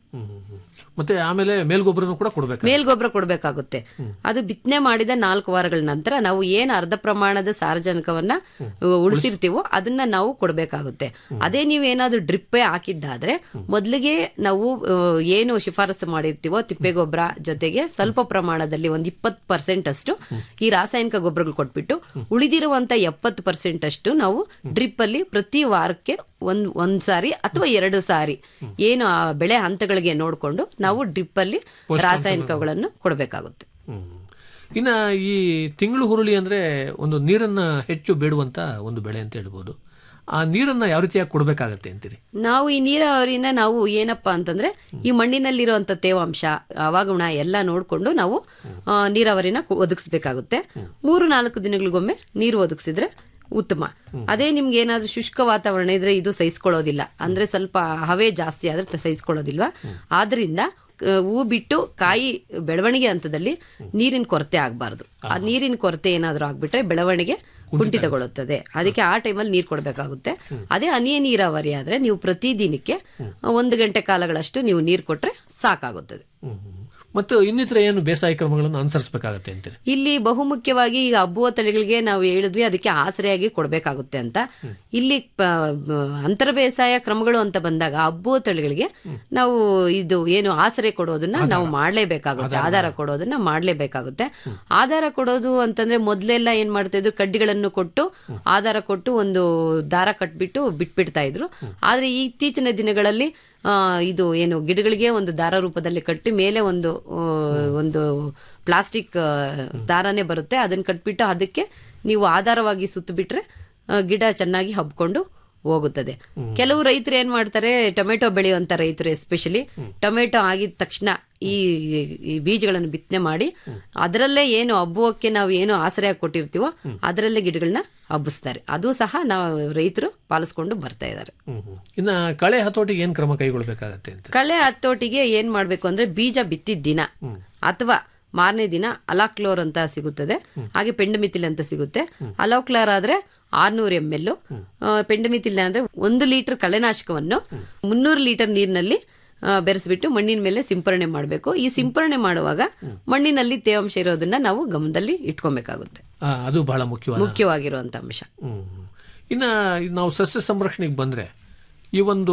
ಮತ್ತೆ ಆಮೇಲೆ ಮೇಲ್ಗೊಬ್ಬರನ್ನು ಕೂಡ ಕೊಡ್ಬೇಕು ಮೇಲ್ಗೊಬ್ಬರ ಕೊಡಬೇಕಾಗುತ್ತೆ ಅದು ಬಿತ್ತನೆ ಮಾಡಿದ ನಾಲ್ಕು ವಾರಗಳ ನಂತರ ನಾವು ಏನು ಅರ್ಧ ಪ್ರಮಾಣದ ಸಾರಜನಕವನ್ನ ಉಳಿಸಿರ್ತೀವೋ ಅದನ್ನ ನಾವು ಕೊಡಬೇಕಾಗುತ್ತೆ ಅದೇ ನೀವೇನಾದ್ರೂ ಡ್ರಿಪ್ಪೇ ಹಾಕಿದ್ದಾದ್ರೆ ಮೊದಲಿಗೆ ನಾವು ಆ, ಏನು ಶಿಫಾರಸು ಮಾಡಿರ್ತೀವೋ ತಿಪ್ಪೆ ಗೊಬ್ಬರ ಜೊತೆಗೆ ಸ್ವಲ್ಪ ಪ್ರಮಾಣದಲ್ಲಿ ಒಂದು ಇಪ್ಪತ್ತು ಪರ್ಸೆಂಟ್ ಅಷ್ಟು ಈ ರಾಸಾಯನಿಕ ಗೊಬ್ಬರಗಳು ಕೊಟ್ಬಿಟ್ಟು ಉಳಿದಿರುವಂತ ಎಪ್ಪತ್ತು ಪರ್ಸೆಂಟ್ ಅಷ್ಟು ನಾವು ಡ್ರಿಪ್ ಅಲ್ಲಿ ಪ್ರತಿ ವಾರಕ್ಕೆ ಒಂದ್ ಒಂದ್ ಸಾರಿ ಅಥವಾ ಎರಡು ಸಾರಿ ಏನು ಆ ಬೆಳೆ ಹಂತಗಳಿಗೆ ನೋಡಿಕೊಂಡು ನಾವು ಡ್ರಿಪ್ ಅಲ್ಲಿ ರಾಸಾಯನಿಕಗಳನ್ನು ಕೊಡಬೇಕಾಗುತ್ತೆ ಹ್ಮ್. ಇನ್ನ ಈ ತಿಂಗಳು ಹುರುಳಿ ಅಂದ್ರೆ ಒಂದು ನೀರನ್ನ ಹೆಚ್ಚು ಬೇಡುವಂತ ಒಂದು ಬೆಳೆ ಅಂತ ಹೇಳ್ಬೋದು ಆ ನೀರನ್ನ ಯಾವ ರೀತಿಯಾಗಿ ಕೊಡ್ಬೇಕಾಗತ್ತೆ ಅಂತೀರಿ ನಾವು ಈ ನೀರಾವರಿನ ನಾವು ಏನಪ್ಪಾ ಅಂತಂದ್ರೆ ಈ ಮಣ್ಣಿನಲ್ಲಿರುವಂತ ತೇವಾಂಶ ಹವಾಗುಣ ಎಲ್ಲ ನೋಡ್ಕೊಂಡು ನಾವು ಆ, ನೀರಾವರಿನ ಕು- ಒದಗಿಸ್ಬೇಕಾಗುತ್ತೆ ಮೂರು ನಾಲ್ಕು ದಿನಗಳಿಗೊಮ್ಮೆ ನೀರು ಒದಗಿಸಿದ್ರೆ ಉತ್ತಮ ಅದೇ ನಿಮ್ಗೆ ಏನಾದ್ರೂ ಶುಷ್ಕ ವಾತಾವರಣ ಇದ್ರೆ ಇದು ಸಹಿಸ್ಕೊಳ್ಳೋದಿಲ್ಲ ಅಂದ್ರೆ ಸ್ವಲ್ಪ ಹವೆ ಜಾಸ್ತಿ ಆದ್ರೆ ತ- ಸಹಿಸ್ಕೊಳ್ಳೋದಿಲ್ವಾ ಆದ್ರಿಂದ ಆ, ಹೂ ಬಿಟ್ಟು ಕಾಯಿ ಬೆಳವಣಿಗೆ ಹಂತದಲ್ಲಿ ನೀರಿನ ಕೊರತೆ ಆಗಬಾರ್ದು ಆ ನೀರಿನ ಕೊರತೆ ಏನಾದ್ರೂ ಆಗ್ಬಿಟ್ರೆ ಬೆಳವಣಿಗೆ ಕುಂಠಿತಗೊಳ್ಳುತ್ತದೆ ಅದಕ್ಕೆ ಆ ಟೈಮಲ್ಲಿ ನೀರು ಕೊಡಬೇಕಾಗುತ್ತೆ ಅದೇ ಹನಿಯ ನೀರಾವರಿ ಆದ್ರೆ ನೀವು ಪ್ರತಿ ದಿನಕ್ಕೆ ಒಂದು ಗಂಟೆ ಕಾಲಗಳಷ್ಟು ನೀವು ನೀರು ಕೊಟ್ರೆ ಸಾಕಾಗುತ್ತದೆ ಹ್ಮ್. ಮತ್ತು ಇನ್ನಿತರ ಏನು ಬೇಸಾಯ ಕ್ರಮಗಳನ್ನು ಅನುಸರಿಸಬೇಕಾಗತ್ತೆ ಅಂತೀರಿ ಇಲ್ಲಿ ಬಹುಮುಖ್ಯವಾಗಿ ಈಗ ಹಬ್ಬುವ ತಳಿಗಳಿಗೆ ನಾವು ಹೇಳಿದ್ವಿ ಅದಕ್ಕೆ ಆಸರೆಯಾಗಿ ಕೊಡಬೇಕಾಗುತ್ತೆ ಅಂತ ಇಲ್ಲಿ ಪ- ಬ- ಅಂತರ ಬೇಸಾಯ ಕ್ರಮಗಳು ಅಂತ ಬಂದಾಗ ಹಬ್ಬುವ ತಳಿಗಳಿಗೆ ನಾವು ಇದು ಏನು ಆಸರೆ ಕೊಡೋದನ್ನ ನಾವು ಮಾಡ್ಲೇಬೇಕಾಗುತ್ತೆ ಆಧಾರ ಕೊಡೋದನ್ನ ಮಾಡ್ಲೇಬೇಕಾಗುತ್ತೆ ಆಧಾರ ಕೊಡೋದು ಅಂತಂದ್ರೆ ಮೊದ್ಲೆಲ್ಲ ಏನ್ ಮಾಡ್ತಾ ಇದ್ರು ಕಡ್ಡಿಗಳನ್ನು ಕೊಟ್ಟು ಆಧಾರ ಕೊಟ್ಟು ಒಂದು ದಾರ ಕಟ್ಬಿಟ್ಟು ಬಿಟ್ಬಿಡ್ತಾ ಇದ್ರು ಆದ್ರೆ ಇತ್ತೀಚಿನ ದಿನಗಳಲ್ಲಿ ಆ, ಇದು ಏನು ಗಿಡಗಳಿಗೆ ಒಂದು ದಾರ ರೂಪದಲ್ಲಿ ಕಟ್ಟಿ ಮೇಲೆ ಒಂದು ಆ, ಒಂದು ಪ್ಲಾಸ್ಟಿಕ್ ಆ, ದಾರನೇ ಬರುತ್ತೆ ಅದನ್ನ ಕಟ್ಬಿಟ್ಟು ಅದಕ್ಕೆ ನೀವು ಆಧಾರವಾಗಿ ಸುತ್ತು ಬಿಟ್ರೆ ಆ, ಗಿಡ ಚೆನ್ನಾಗಿ ಹಬ್ಕೊಂಡು ಹೋಗುತ್ತದೆ ಕೆಲವು ರೈತರು ಏನ್ ಮಾಡ್ತಾರೆ ಟೊಮೆಟೊ ಬೆಳೆಯುವಂತ ರೈತರು ಎಸ್ಪೆಷಲಿ ಟೊಮೆಟೊ ಆಗಿದ ತಕ್ಷಣ ಈ ಈ ಬೀಜಗಳನ್ನು ಬಿತ್ತನೆ ಮಾಡಿ ಅದರಲ್ಲೇ ಏನು ಹಬ್ಬುವಕ್ಕೆ ನಾವು ಏನು ಆಸರೆಯಾಗಿ ಕೊಟ್ಟಿರ್ತೀವೋ ಅದರಲ್ಲೇ ಗಿಡಗಳನ್ನ ಹಬ್ಬಿಸ್ತಾರೆ ಅದು ಸಹ ನಾವು ರೈತರು ಪಾಲಿಸ್ಕೊಂಡು ಬರ್ತಾ ಇದ್ದಾರೆ ಹ್ಮ್. ಇನ್ನ ಕಳೆ ಹತೋಟಿಗೆ ಏನ್ ಕ್ರಮ ಕೈಗೊಳ್ಳಬೇಕಾಗತ್ತೆ ಅಂತ ಕಳೆ ಹತ್ತೋಟಿಗೆ ಏನ್ ಮಾಡ್ಬೇಕು ಅಂದ್ರೆ ಬೀಜ ಬಿತ್ತಿದ ದಿನ ಅಥವಾ ಮಾರನೇ ದಿನ ಅಲಾಕ್ಲೋರ್ ಅಂತ ಸಿಗುತ್ತದೆ ಹಾಗೆ ಪೆಂಡಮಿತಿಲ್ ಅಂತ ಸಿಗುತ್ತೆ ಅಲಾಕ್ಲೋರ್ ಆದ್ರೆ ಆರ್ನೂರು ಎಂ ಎಲ್ ಪೆಂಡಮಿತಿಲ್ ಅಂದ್ರೆ ಒಂದು ಲೀಟರ್ ಕಳೆನಾಶಕವನ್ನು ಮುನ್ನೂರು ಲೀಟರ್ ನೀರಿನಲ್ಲಿ ಆ, ಬೆರೆಸ್ಬಿಟ್ಟು ಮಣ್ಣಿನ ಮೇಲೆ ಸಿಂಪರಣೆ ಮಾಡಬೇಕು ಈ ಸಿಂಪರಣೆ ಮಾಡುವಾಗ ಮಣ್ಣಿನಲ್ಲಿ ತೇವಾಂಶ ಇರೋದನ್ನ ನಾವು ಗಮನದಲ್ಲಿ ಇಟ್ಕೊಬೇಕಾಗುತ್ತೆ ಆ, ಅದು ಬಹಳ ಮುಖ್ಯವಾದ ಮುಖ್ಯವಾಗಿರುವಂತ ಅಂಶ ಹ್ಮ್. ಇನ್ನ ನಾವು ಸಸ್ಯ ಸಂರಕ್ಷಣೆಗೆ ಬಂದ್ರೆ ಈ ಒಂದು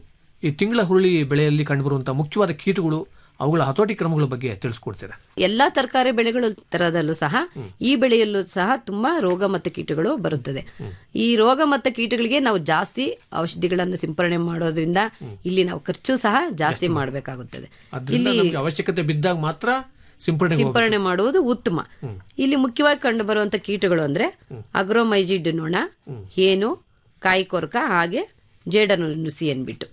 ಈ ತಿಂಗಳ ಹುರುಳಿ ಬೆಳೆಯಲ್ಲಿ ಕಂಡುಬರುವಂತಹ ಮುಖ್ಯವಾದ ಕೀಟಗಳು ಅವುಗಳ ಹತೋಟಿ ಕ್ರಮಗಳ ಬಗ್ಗೆ ತಿಳಿಸ್ಕೊಡ್ತೀರಾ ಎಲ್ಲಾ ತರಕಾರಿ ಬೆಳೆಗಳು ತರದಲ್ಲೂ ಸಹ ಈ ಬೆಳೆಯಲ್ಲೂ ಸಹ ತುಂಬಾ ರೋಗ ಮತ್ತು ಕೀಟಗಳು ಬರುತ್ತದೆ ಈ ರೋಗ ಮತ್ತು ಕೀಟಗಳಿಗೆ ನಾವು ಜಾಸ್ತಿ ಔಷಧಿಗಳನ್ನು ಸಿಂಪರಣೆ ಮಾಡೋದ್ರಿಂದ ಇಲ್ಲಿ ನಾವು ಖರ್ಚು ಸಹ ಜಾಸ್ತಿ ಮಾಡಬೇಕಾಗುತ್ತದೆ ಅದರಿಂದ ನಮ್ಗೆ ಅವಶ್ಯಕತೆ ಬಿದ್ದಾಗ ಮಾತ್ರ ಸಿಂಪಡಣೆ ಸಿಂಪರಣೆ ಮಾಡುವುದು ಉತ್ತಮ ಇಲ್ಲಿ ಮುಖ್ಯವಾಗಿ ಕಂಡು ಬರುವಂತ ಕೀಟಗಳು ಅಂದ್ರೆ ಅಗ್ರೋಮೈಜಿಡ್ ನೊಣ ಹೇನು ಕಾಯಿ ಕೊರಕ ಹಾಗೆ ಜೇಡನು ನುಸಿ ಅನ್ಬಿಟ್ಟು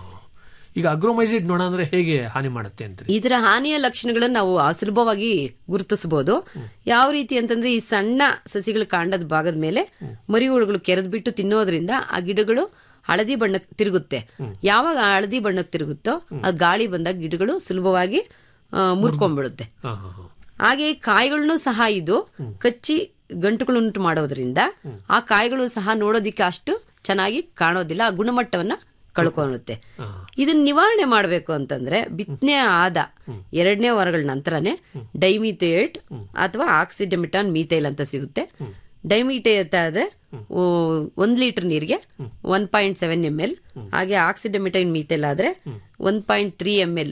ಈಗ ಅಗ್ರೋಮೈಸಿಡ್ ನೋಣ ಅಂದ್ರೆ ಹೇಗೆ ಹಾನಿ ಮಾಡುತ್ತೆ ಅಂತ ಇದರ ಹಾನಿಯ ಲಕ್ಷಣಗಳನ್ನು ನಾವು ಸುಲಭವಾಗಿ ಗುರುತಿಸಬಹುದು ಯಾವ ರೀತಿ ಅಂತಂದ್ರೆ ಈ ಸಣ್ಣ ಸಸಿಗಳ ಕಾಂಡದ ಭಾಗದ ಮೇಲೆ ಮರಿ ಹುಳುಗಳು ಕೆರೆದ್ಬಿಟ್ಟು ತಿನ್ನೋದ್ರಿಂದ ಆ ಗಿಡಗಳು ಹಳದಿ ಬಣ್ಣಕ್ಕೆ ತಿರುಗುತ್ತೆ ಯಾವಾಗ ಆ ಹಳದಿ ಬಣ್ಣಕ್ಕೆ ತಿರುಗುತ್ತೋ ಆ ಗಾಳಿ ಬಂದಾಗ ಗಿಡಗಳು ಸುಲಭವಾಗಿ ಆ, ಮುರ್ಕೊಂಡ್ಬಿಡುತ್ತೆ ಹಾಗೆ ಕಾಯಿಗಳನ್ನು ಸಹ ಇದು ಕಚ್ಚಿ ಗಂಟುಗಳುಂಟು ಮಾಡೋದ್ರಿಂದ ಆ ಕಾಯಿಗಳು ಸಹ ನೋಡೋದಿಕ್ಕೆ ಅಷ್ಟು ಚೆನ್ನಾಗಿ ಕಾಣೋದಿಲ್ಲ ಆ ಗುಣಮಟ್ಟವನ್ನ ಕಳ್ಕೊಳ್ಳುತ್ತೆ ಇದನ್ನ ನಿವಾರಣೆ ಮಾಡಬೇಕು ಅಂತಂದ್ರೆ ಬಿತ್ತನೆ ಆದ ಎರಡನೇ ವಾರಗಳ ನಂತರನೇ ಡೈಮಿಥೇಟ್ ಅಥವಾ ಆಕ್ಸಿಡಮಿಟಾನ್ ಮೀಥೈಲ್ ಅಂತ ಸಿಗುತ್ತೆ ಡೈಮಿಥೇಟ್ ಆದ್ರೆ ಓ, ಒಂದ್ ಲೀಟರ್ ನೀರಿಗೆ one point seven M L ಹಾಗೆ ಆಕ್ಸಿಡಮಿಟೈನ್ ಮೀಥೈಲ್ ಆದ್ರೆ one point three M L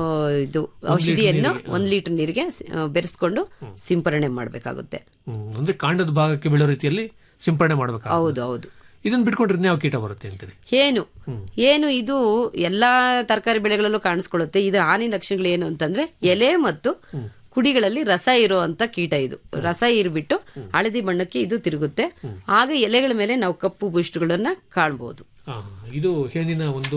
ಇದು ಔಷಧಿಯನ್ನು ಒಂದ್ ಲೀಟರ್ ನೀರಿಗೆ ಆ, ಬೆರೆಸ್ಕೊಂಡು ಸಿಂಪರಣೆ ಮಾಡಬೇಕಾಗುತ್ತೆ ಹ್ಮ್. ಅಂದ್ರೆ ಕಾಂಡದ ಭಾಗಕ್ಕೆ ಬೀಳೋ ರೀತಿಯಲ್ಲಿ ಸಿಂಪಡಣೆ ಮಾಡಬೇಕು ಹೌದು ಹೌದು ಇದನ್ನ ಬಿಟ್ಕೊಂಡ್ರೆ ಇನ್ಯಾವ ಕೀಟ ಬರುತ್ತೆ ಅಂತೀರಿ ಏನು ಏನು ಇದು ಎಲ್ಲಾ ತರಕಾರಿ ಬೆಳೆಗಳಲ್ಲೂ ಕಾಣಿಸ್ಕೊಳ್ಳುತ್ತೆ ಇದು ಹಾನಿ ಲಕ್ಷಣಗಳು ಏನು ಅಂತಂದ್ರೆ ಎಲೆ ಮತ್ತು ಕುಡಿಗಳಲ್ಲಿ ರಸ ಇರುವಂತ ಕೀಟ ಇದು ರಸ ಇರ್ಬಿಟ್ಟು ಹಳದಿ ಬಣ್ಣಕ್ಕೆ ಇದು ತಿರುಗುತ್ತೆ ಆಗ ಎಲೆಗಳ ಮೇಲೆ ನಾವು ಕಪ್ಪು ಬುಷ್ಟುಗಳನ್ನ ಕಾಣಬಹುದು ಆ, ಇದು ಹೇನಿನ ಒಂದು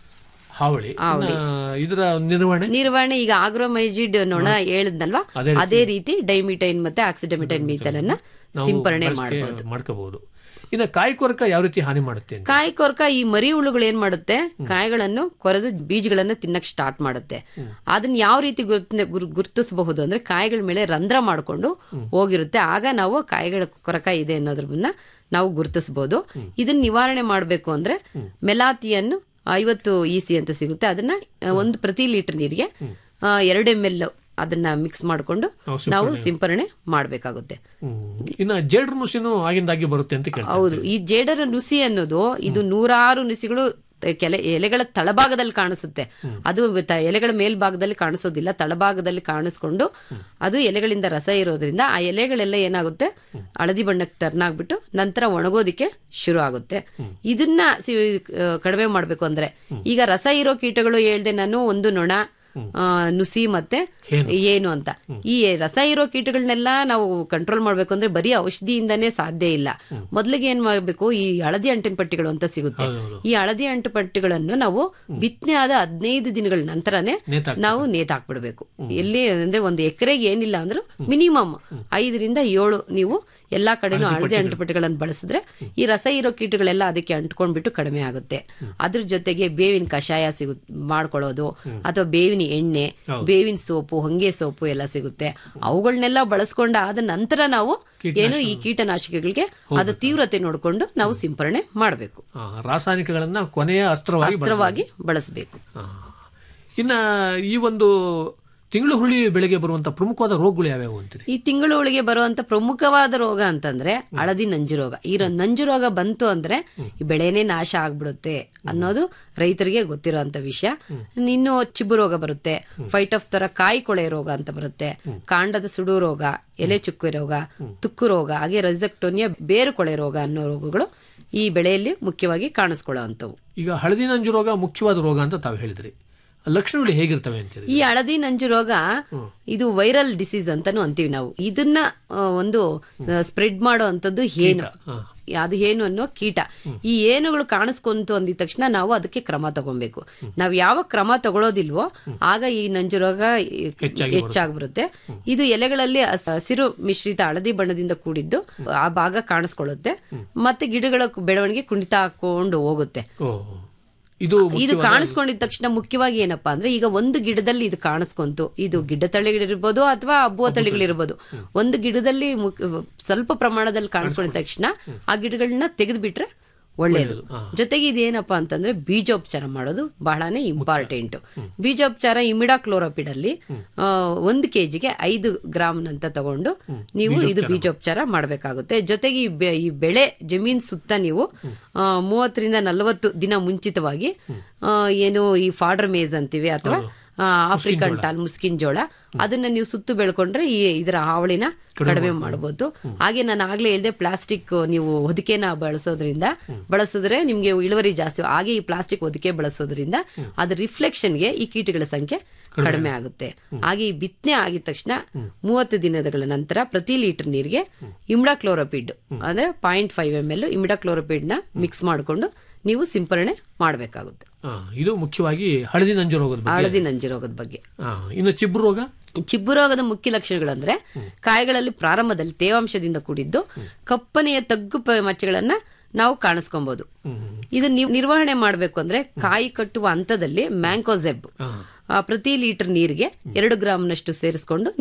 ಹಾವಳಿ ಇನ್ನ ಇದರ ನಿರ್ವಹಣೆ ನಿರ್ವಹಣೆ ಈಗ ಆಗ್ರೋಮೈಜಿಡ್ ನೋಣ ಹೇಳಿದ್ನಲ್ವಾ ಅದೇ ರೀತಿ ಡೈಮಿಟೈನ್ ಮತ್ತೆ ಆಕ್ಸಿಡಮಿಟೈನ್ ಮೀಥಲನ್ನ ಸಿಂಪರಣೆ ಮಾಡಬಹುದು ಮಾಡ್ಕೋಬಹುದು ಇನ್ನು ಕಾಯಿ ಕೊರಕ ಯಾವ ರೀತಿ ಹಾನಿ ಮಾಡುತ್ತೆ ಅಂತ ಕಾಯಿ ಕೊರಕ ಈ ಮರಿ ಹುಳುಗಳು ಏನ್ ಮಾಡುತ್ತೆ ಕಾಯಿಗಳನ್ನು ಕೊರೆದು ಬೀಜಗಳನ್ನ ತಿನ್ನಕ್ ಸ್ಟಾರ್ಟ್ ಮಾಡುತ್ತೆ ಅದನ್ನ ಯಾವ ರೀತಿ ಗುರ್ತ- ಗುರ್- ಗುರ್ತಿಸಬಹುದು ಅಂದ್ರೆ ಕಾಯಿಗಳ ಮೇಲೆ ರಂಧ್ರ ಮಾಡ್ಕೊಂಡು ಹೋಗಿರುತ್ತೆ ಆಗ ನಾವು ಕಾಯಿಗಳ ಕೊರಕ ಇದೆ ಅನ್ನೋದ್ರನ್ನ ನಾವು ಗುರುತಿಸಬಹುದು ಇದನ್ನ ನಿವಾರಣೆ ಮಾಡಬೇಕು ಅಂದ್ರೆ ಮೆಲಾತಿಯನ್ನು ಐವತ್ತು ಇಸಿ ಅಂತ ಸಿಗುತ್ತೆ ಅದನ್ನ ಆ, ಒಂದು ಪ್ರತಿ ಲೀಟರ್ ನೀರಿಗೆ ಆ, ಎರಡು ಎಮ್ ಎಲ್ ಅದನ್ನ ಮಿಕ್ಸ್ ಮಾಡಿಕೊಂಡು ನಾವು ಸಿಂಪರಣೆ ಮಾಡಬೇಕಾಗುತ್ತೆ ಹ್ಮ್. ಇನ್ನ ಜೇಡ್ರ ನುಸಿನೂ ಆಗಿಂದಾಗಿ ಬರುತ್ತೆ ಅಂತ ಕೇಳ್ತಾರೆ ಹೌದು ಈ ಜೇಡರ ನುಸಿ ಅನ್ನೋದು ಇದು ನೂರಾರು ನುಸಿಗಳು ತ- ಕೆಲ ಎಲೆಗಳ ತಳಭಾಗದಲ್ಲಿ ಕಾಣಿಸುತ್ತೆ ಅದು ತ- ಎಲೆಗಳ ಮೇಲ್ಭಾಗದಲ್ಲಿ ಕಾಣಿಸೋದಿಲ್ಲ ತಳಭಾಗದಲ್ಲಿ ಕಾಣಿಸ್ಕೊಂಡು ಅದು ಎಲೆಗಳಿಂದ ರಸ ಇರೋದ್ರಿಂದ ಆ ಎಲೆಗಳೆಲ್ಲ ಏನಾಗುತ್ತೆ ಹಳದಿ ಬಣ್ಣಕ್ಕೆ ಟರ್ನ್ ಆಗ್ಬಿಟ್ಟು ನಂತರ ಒಣಗೋದಿಕ್ಕೆ ಶುರು ಆಗುತ್ತೆ ಇದನ್ನ ಸಿ- ಆ, ಕಡಿಮೆ ಮಾಡ್ಬೇಕು ಅಂದ್ರೆ ಈಗ ರಸ ಇರೋ ಕೀಟಗಳು ಹೇಳ್ದೆ ನಾನು ಒಂದು ನೊಣ ಆ, ನುಸಿ ಮತ್ತೆ ಏನು ಅಂತ ಈ ರಸ ಇರೋ ಕೀಟಗಳನ್ನೆಲ್ಲ ನಾವು ಕಂಟ್ರೋಲ್ ಮಾಡ್ಬೇಕು ಅಂದ್ರೆ ಬರೀ ಔಷಧಿಯಿಂದಾನೇ ಸಾಧ್ಯ ಇಲ್ಲ ಮೊದ್ಲಿಗೆ ಏನ್ ಮಾಡ್ಬೇಕು ಈ ಹಳದಿ ಅಂಟಿನ ಪಟ್ಟಿಗಳು ಅಂತ ಸಿಗುತ್ತೆ ಈ ಹಳದಿ ಅಂಟು ಪಟ್ಟಿಗಳನ್ನು ನಾವು ಬಿತ್ತನೆ ಆದ ಹದಿನೈದು ದಿನಗಳ ನಂತರನೇ ನೇತಾಕ್ಬೇಕು. ನಾವು ನೇತಾಕ್ಬಿಡ್ಬೇಕು ಎಲ್ಲಿ ಅಂದ್ರೆ ಒಂದು ಎಕರೆಗೆ ಏನಿಲ್ಲ ಅಂದ್ರೂ ಮಿನಿಮಮ್ ಐದರಿಂದ ಏಳು ನೀವು ಎಲ್ಲಾ ಕಡೆನೂ ಹಳದಿ ಅಂಟುಪಟ್ಟಿಗಳನ್ನು ಬಳಸಿದ್ರೆ ಈ ರಸ ಇರೋ ಕೀಟಗಳೆಲ್ಲ ಅದಕ್ಕೆ ಅಂಟ್ಕೊಂಡ್ಬಿಟ್ಟು ಕಡಿಮೆ ಆಗುತ್ತೆ ಅದ್ರ ಜೊತೆಗೆ ಬೇವಿನ ಕಷಾಯ ಸಿಗು ಮಾಡ್ಕೊಳ್ಳೋದು ಅಥವಾ ಬೇವಿನ ಎಣ್ಣೆ ಬೇವಿನ ಸೋಪು ಹೊಂಗೆ ಸೋಪು ಎಲ್ಲ ಸಿಗುತ್ತೆ ಅವುಗಳನ್ನೆಲ್ಲ ಬಳಸ್ಕೊಂಡ ಆದ ನಂತರ ನಾವು ಏನು ಈ ಕೀಟನಾಶಕಗಳಿಗೆ ಅದು ತೀವ್ರತೆ ನೋಡಿಕೊಂಡು ನಾವು ಸಿಂಪರಣೆ ಮಾಡಬೇಕು ಆ, ರಾಸಾಯನಿಕಗಳನ್ನ ಕೊನೆಯ ಅಸ್ತ್ರವಾಗಿ ಬಳಸ್ಬೇಕು. ಅಸ್ತ್ರವಾಗಿ ಬಳಸಬೇಕು ಆ. ಇನ್ನ ಈ ಒಂದು ತಿಂಗಳು ಹುಳಿ ಬೆಳೆಗೆ ಬರುವಂತ ಪ್ರಮುಖವಾದ ರೋಗಗಳು ಯಾವ್ಯಾವು ಅಂತೀರಿ ಈ ತಿಂಗಳೊಳಗೆ ಬರುವಂತ ಪ್ರಮುಖವಾದ ರೋಗ ಅಂತಂದ್ರೆ ಹಳದಿ ನಂಜು ರೋಗ ಈ ರ- ನಂಜು ರೋಗ ಬಂತು ಅಂದ್ರೆ ಈ ಬೆಳೆನೇ ನಾಶ ಆಗ್ಬಿಡುತ್ತೆ ಅನ್ನೋದು ರೈತರಿಗೆ ಗೊತ್ತಿರೋಂತ ವಿಷಯ ಇನ್ನು ಚಿಬ್ಬು ರೋಗ ಬರುತ್ತೆ ಫೈಟ್ ಆಫ್ ತರ ಕಾಯಿ ಕೊಳೆ ರೋಗ ಅಂತ ಬರುತ್ತೆ ಕಾಂಡದ ಸುಡು ರೋಗ ಎಲೆ ಚುಕ್ಕೆ ರೋಗ ತುಕ್ಕು ರೋಗ ಹಾಗೆ ರಜಕ್ಟೋನಿಯಾ ಬೇರು ಕೊಳೆ ರೋಗ ಅನ್ನೋ ರೋಗಗಳು ಈ ಬೆಳೆಯಲ್ಲಿ ಮುಖ್ಯವಾಗಿ ಕಾಣಿಸ್ಕೊಳ್ಳುವಂಥವು ಈಗ ಹಳದಿ ನಂಜು ರೋಗ ಮುಖ್ಯವಾದ ರೋಗ ಅಂತ ತಾವು ಹೇಳಿದ್ರಿ ಲಕ್ಷಣಗಳು ಹೇಗಿರ್ತವೆ ಅಂತೀರಿ ಈ ಹಳದಿ ನಂಜು ರೋಗ ಇದು ವೈರಲ್ ಡಿಸೀಸ್ ಅಂತಾನು ಅಂತೀವಿ ನಾವು ಇದನ್ನ ಆ, ಒಂದು ಸ್ಪ್ರೆಡ್ ಮಾಡೋ ಅಂತದ್ದು ಏನು ಅದು ಏನು ಅನ್ನೋ ಕೀಟ ಈ ಏನುಗಳು ಕಾಣಿಸ್ಕೊಂತು ಅಂದಿದ ತಕ್ಷಣ ನಾವು ಅದಕ್ಕೆ ಕ್ರಮ ತಗೊಬೇಕು ನಾವ್ ಯಾವ ಕ್ರಮ ತಗೊಳ್ಳೋದಿಲ್ವೋ ಆಗ ಈ ನಂಜು ರೋಗ ಹೆಚ್ಚಾಗ್ಬಿರುತ್ತೆ ಇದು ಎಲೆಗಳಲ್ಲಿ ಹಸ್- ಹಸಿರು ಮಿಶ್ರಿತ ಹಳದಿ ಬಣ್ಣದಿಂದ ಕೂಡಿದ್ದು ಆ ಭಾಗ ಕಾಣಿಸ್ಕೊಳ್ಳುತ್ತೆ ಮತ್ತೆ ಗಿಡಗಳ ಬೆಳವಣಿಗೆ ಕುಂಠಿತ ಹಾಕೊಂಡು ಹೋಗುತ್ತೆ ಓ ಇದು ಇದು ಕಾಣಿಸ್ಕೊಂಡಿದ ತಕ್ಷಣ ಮುಖ್ಯವಾಗಿ ಏನಪ್ಪಾ ಅಂದ್ರೆ ಈಗ ಒಂದು ಗಿಡದಲ್ಲಿ ಇದು ಕಾಣಿಸ್ಕೊಂತು ಇದು ಗಿಡ್ಡ ತಳಿಗಳಿರ್ಬೋದು ಅಥವಾ ಹಬ್ಬುವ ತಳಿಗಳಿರ್ಬೋದು ಒಂದು ಗಿಡದಲ್ಲಿ ಮುಕ್- ಸ್ವಲ್ಪ ಪ್ರಮಾಣದಲ್ಲಿ ಕಾಣಿಸ್ಕೊಂಡಿದ ತಕ್ಷಣ ಆ ಗಿಡಗಳನ್ನ ತೆಗೆದ್ಬಿಟ್ರೆ ಒಳ್ಳೇದು ಜೊತೆಗೆ ಇದೇನಪ್ಪಾ ಅಂತಂದ್ರೆ ಬೀಜೋಪಚಾರ ಮಾಡೋದು ಬಹಳನೇ ಇಂಪಾರ್ಟೆಂಟ್ ಬೀಜೋಪಚಾರ ಇಮಿಡಾ ಕ್ಲೋರೋಪಿಡ್ ಅಲ್ಲಿ ಆ, ಒಂದು ಕೆಜಿಗೆ ಐದು ಗ್ರಾಮ್ ಅಂತ ತಗೊಂಡು ನೀವು ಇದು ಬೀಜೋಪಚಾರ ಮಾಡಬೇಕಾಗುತ್ತೆ ಜೊತೆಗೆ ಈ ಬೆ- ಈ ಬೆಳೆ ಜಮೀನ್ ಸುತ್ತ ನೀವು ಆ, ಮೂವತ್ತರಿಂದ ನಲವತ್ತು ದಿನ ಮುಂಚಿತವಾಗಿ ಆ, ಏನು ಈ ಫಾಡರ್ ಮೇಜ್ ಅಂತೀವಿ ಅಥವಾ ಆ, ಆಫ್ರಿಕನ್ ಟಾಲ್ ಮುಸ್ಕಿನ್ ಜೋಳ ಅದನ್ನ ನೀವು ಸುತ್ತು ಬೆಳ್ಕೊಂಡ್ರೆ ಈ ಇದರ ಹಾವಳಿನ ಕಡಿಮೆ ಮಾಡಬಹುದು ಹಾಗೆ ನಾನು ಆಗ್ಲೇ ಹೇಳ್ದೆ ಪ್ಲಾಸ್ಟಿಕ್ ನೀವು ಹೊದಿಕೆನ ಬಳಸೋದ್ರಿಂದ ಬಳಸಿದ್ರೆ ನಿಮ್ಗೆ ಇಳುವರಿ ಜಾಸ್ತಿ ಹಾಗೆ ಈ ಪ್ಲಾಸ್ಟಿಕ್ ಹೊದಿಕೆ ಬಳಸೋದ್ರಿಂದ ಅದ್ರ ರಿಫ್ಲೆಕ್ಷನ್ಗೆ ಈ ಕೀಟಗಳ ಸಂಖ್ಯೆ ಕಡಿಮೆ ಆಗುತ್ತೆ ಹಾಗೆ ಈ ಬಿತ್ತನೆ ಆಗಿದ ತಕ್ಷಣ ಮೂವತ್ತು ದಿನಗಳ ನಂತರ ಪ್ರತಿ ಲೀಟರ್ ನೀರಿಗೆ ಇಮ್ಡಾಕ್ಲೋರೋಪಿಡ್ ಅಂದ್ರೆ point five M L imidacloprid ನ ಮಿಕ್ಸ್ ಮಾಡಿಕೊಂಡು ನೀವು ಸಿಂಪರಣೆ ಮಾಡಬೇಕಾಗುತ್ತೆ ಆ, ಇದು ಮುಖ್ಯವಾಗಿ ಹಳದಿ ನಂಜು ರೋಗದ ಬಗ್ಗೆ ಹಳದಿ ನಂಜು ರೋಗದ ಬಗ್ಗೆ ಆ, ಇನ್ನು ಚಿಬ್ಬು ರೋಗ ಚಿಬ್ಬು ರೋಗದ ಮುಖ್ಯ ಲಕ್ಷಣಗಳಂದ್ರೆ ಕಾಯಿಗಳಲ್ಲಿ ಪ್ರಾರಂಭದಲ್ಲಿ ತೇವಾಂಶದಿಂದ ಕೂಡಿದ್ದು ಕಪ್ಪನೆಯ ತಗ್ಗು ಪ- ಮಚ್ಚೆಗಳನ್ನ ನಾವು ಕಾಣಿಸ್ಕೊಬಹುದು ಇದನ್ನ ನೀವು ನಿರ್ವಹಣೆ ಮಾಡಬೇಕು ಅಂದ್ರೆ ಕಾಯಿ ಕಟ್ಟುವ ಹಂತದಲ್ಲಿ ಮ್ಯಾಂಕೋಸೆಬ್ ಆ, ಪ್ರತಿ ಲೀಟರ್ ನೀರಿಗೆ ಎರಡು ಗ್ರಾಮ್ನಷ್ಟು ಸೇರಿಸ್ಕೊಂಡು ನೀವು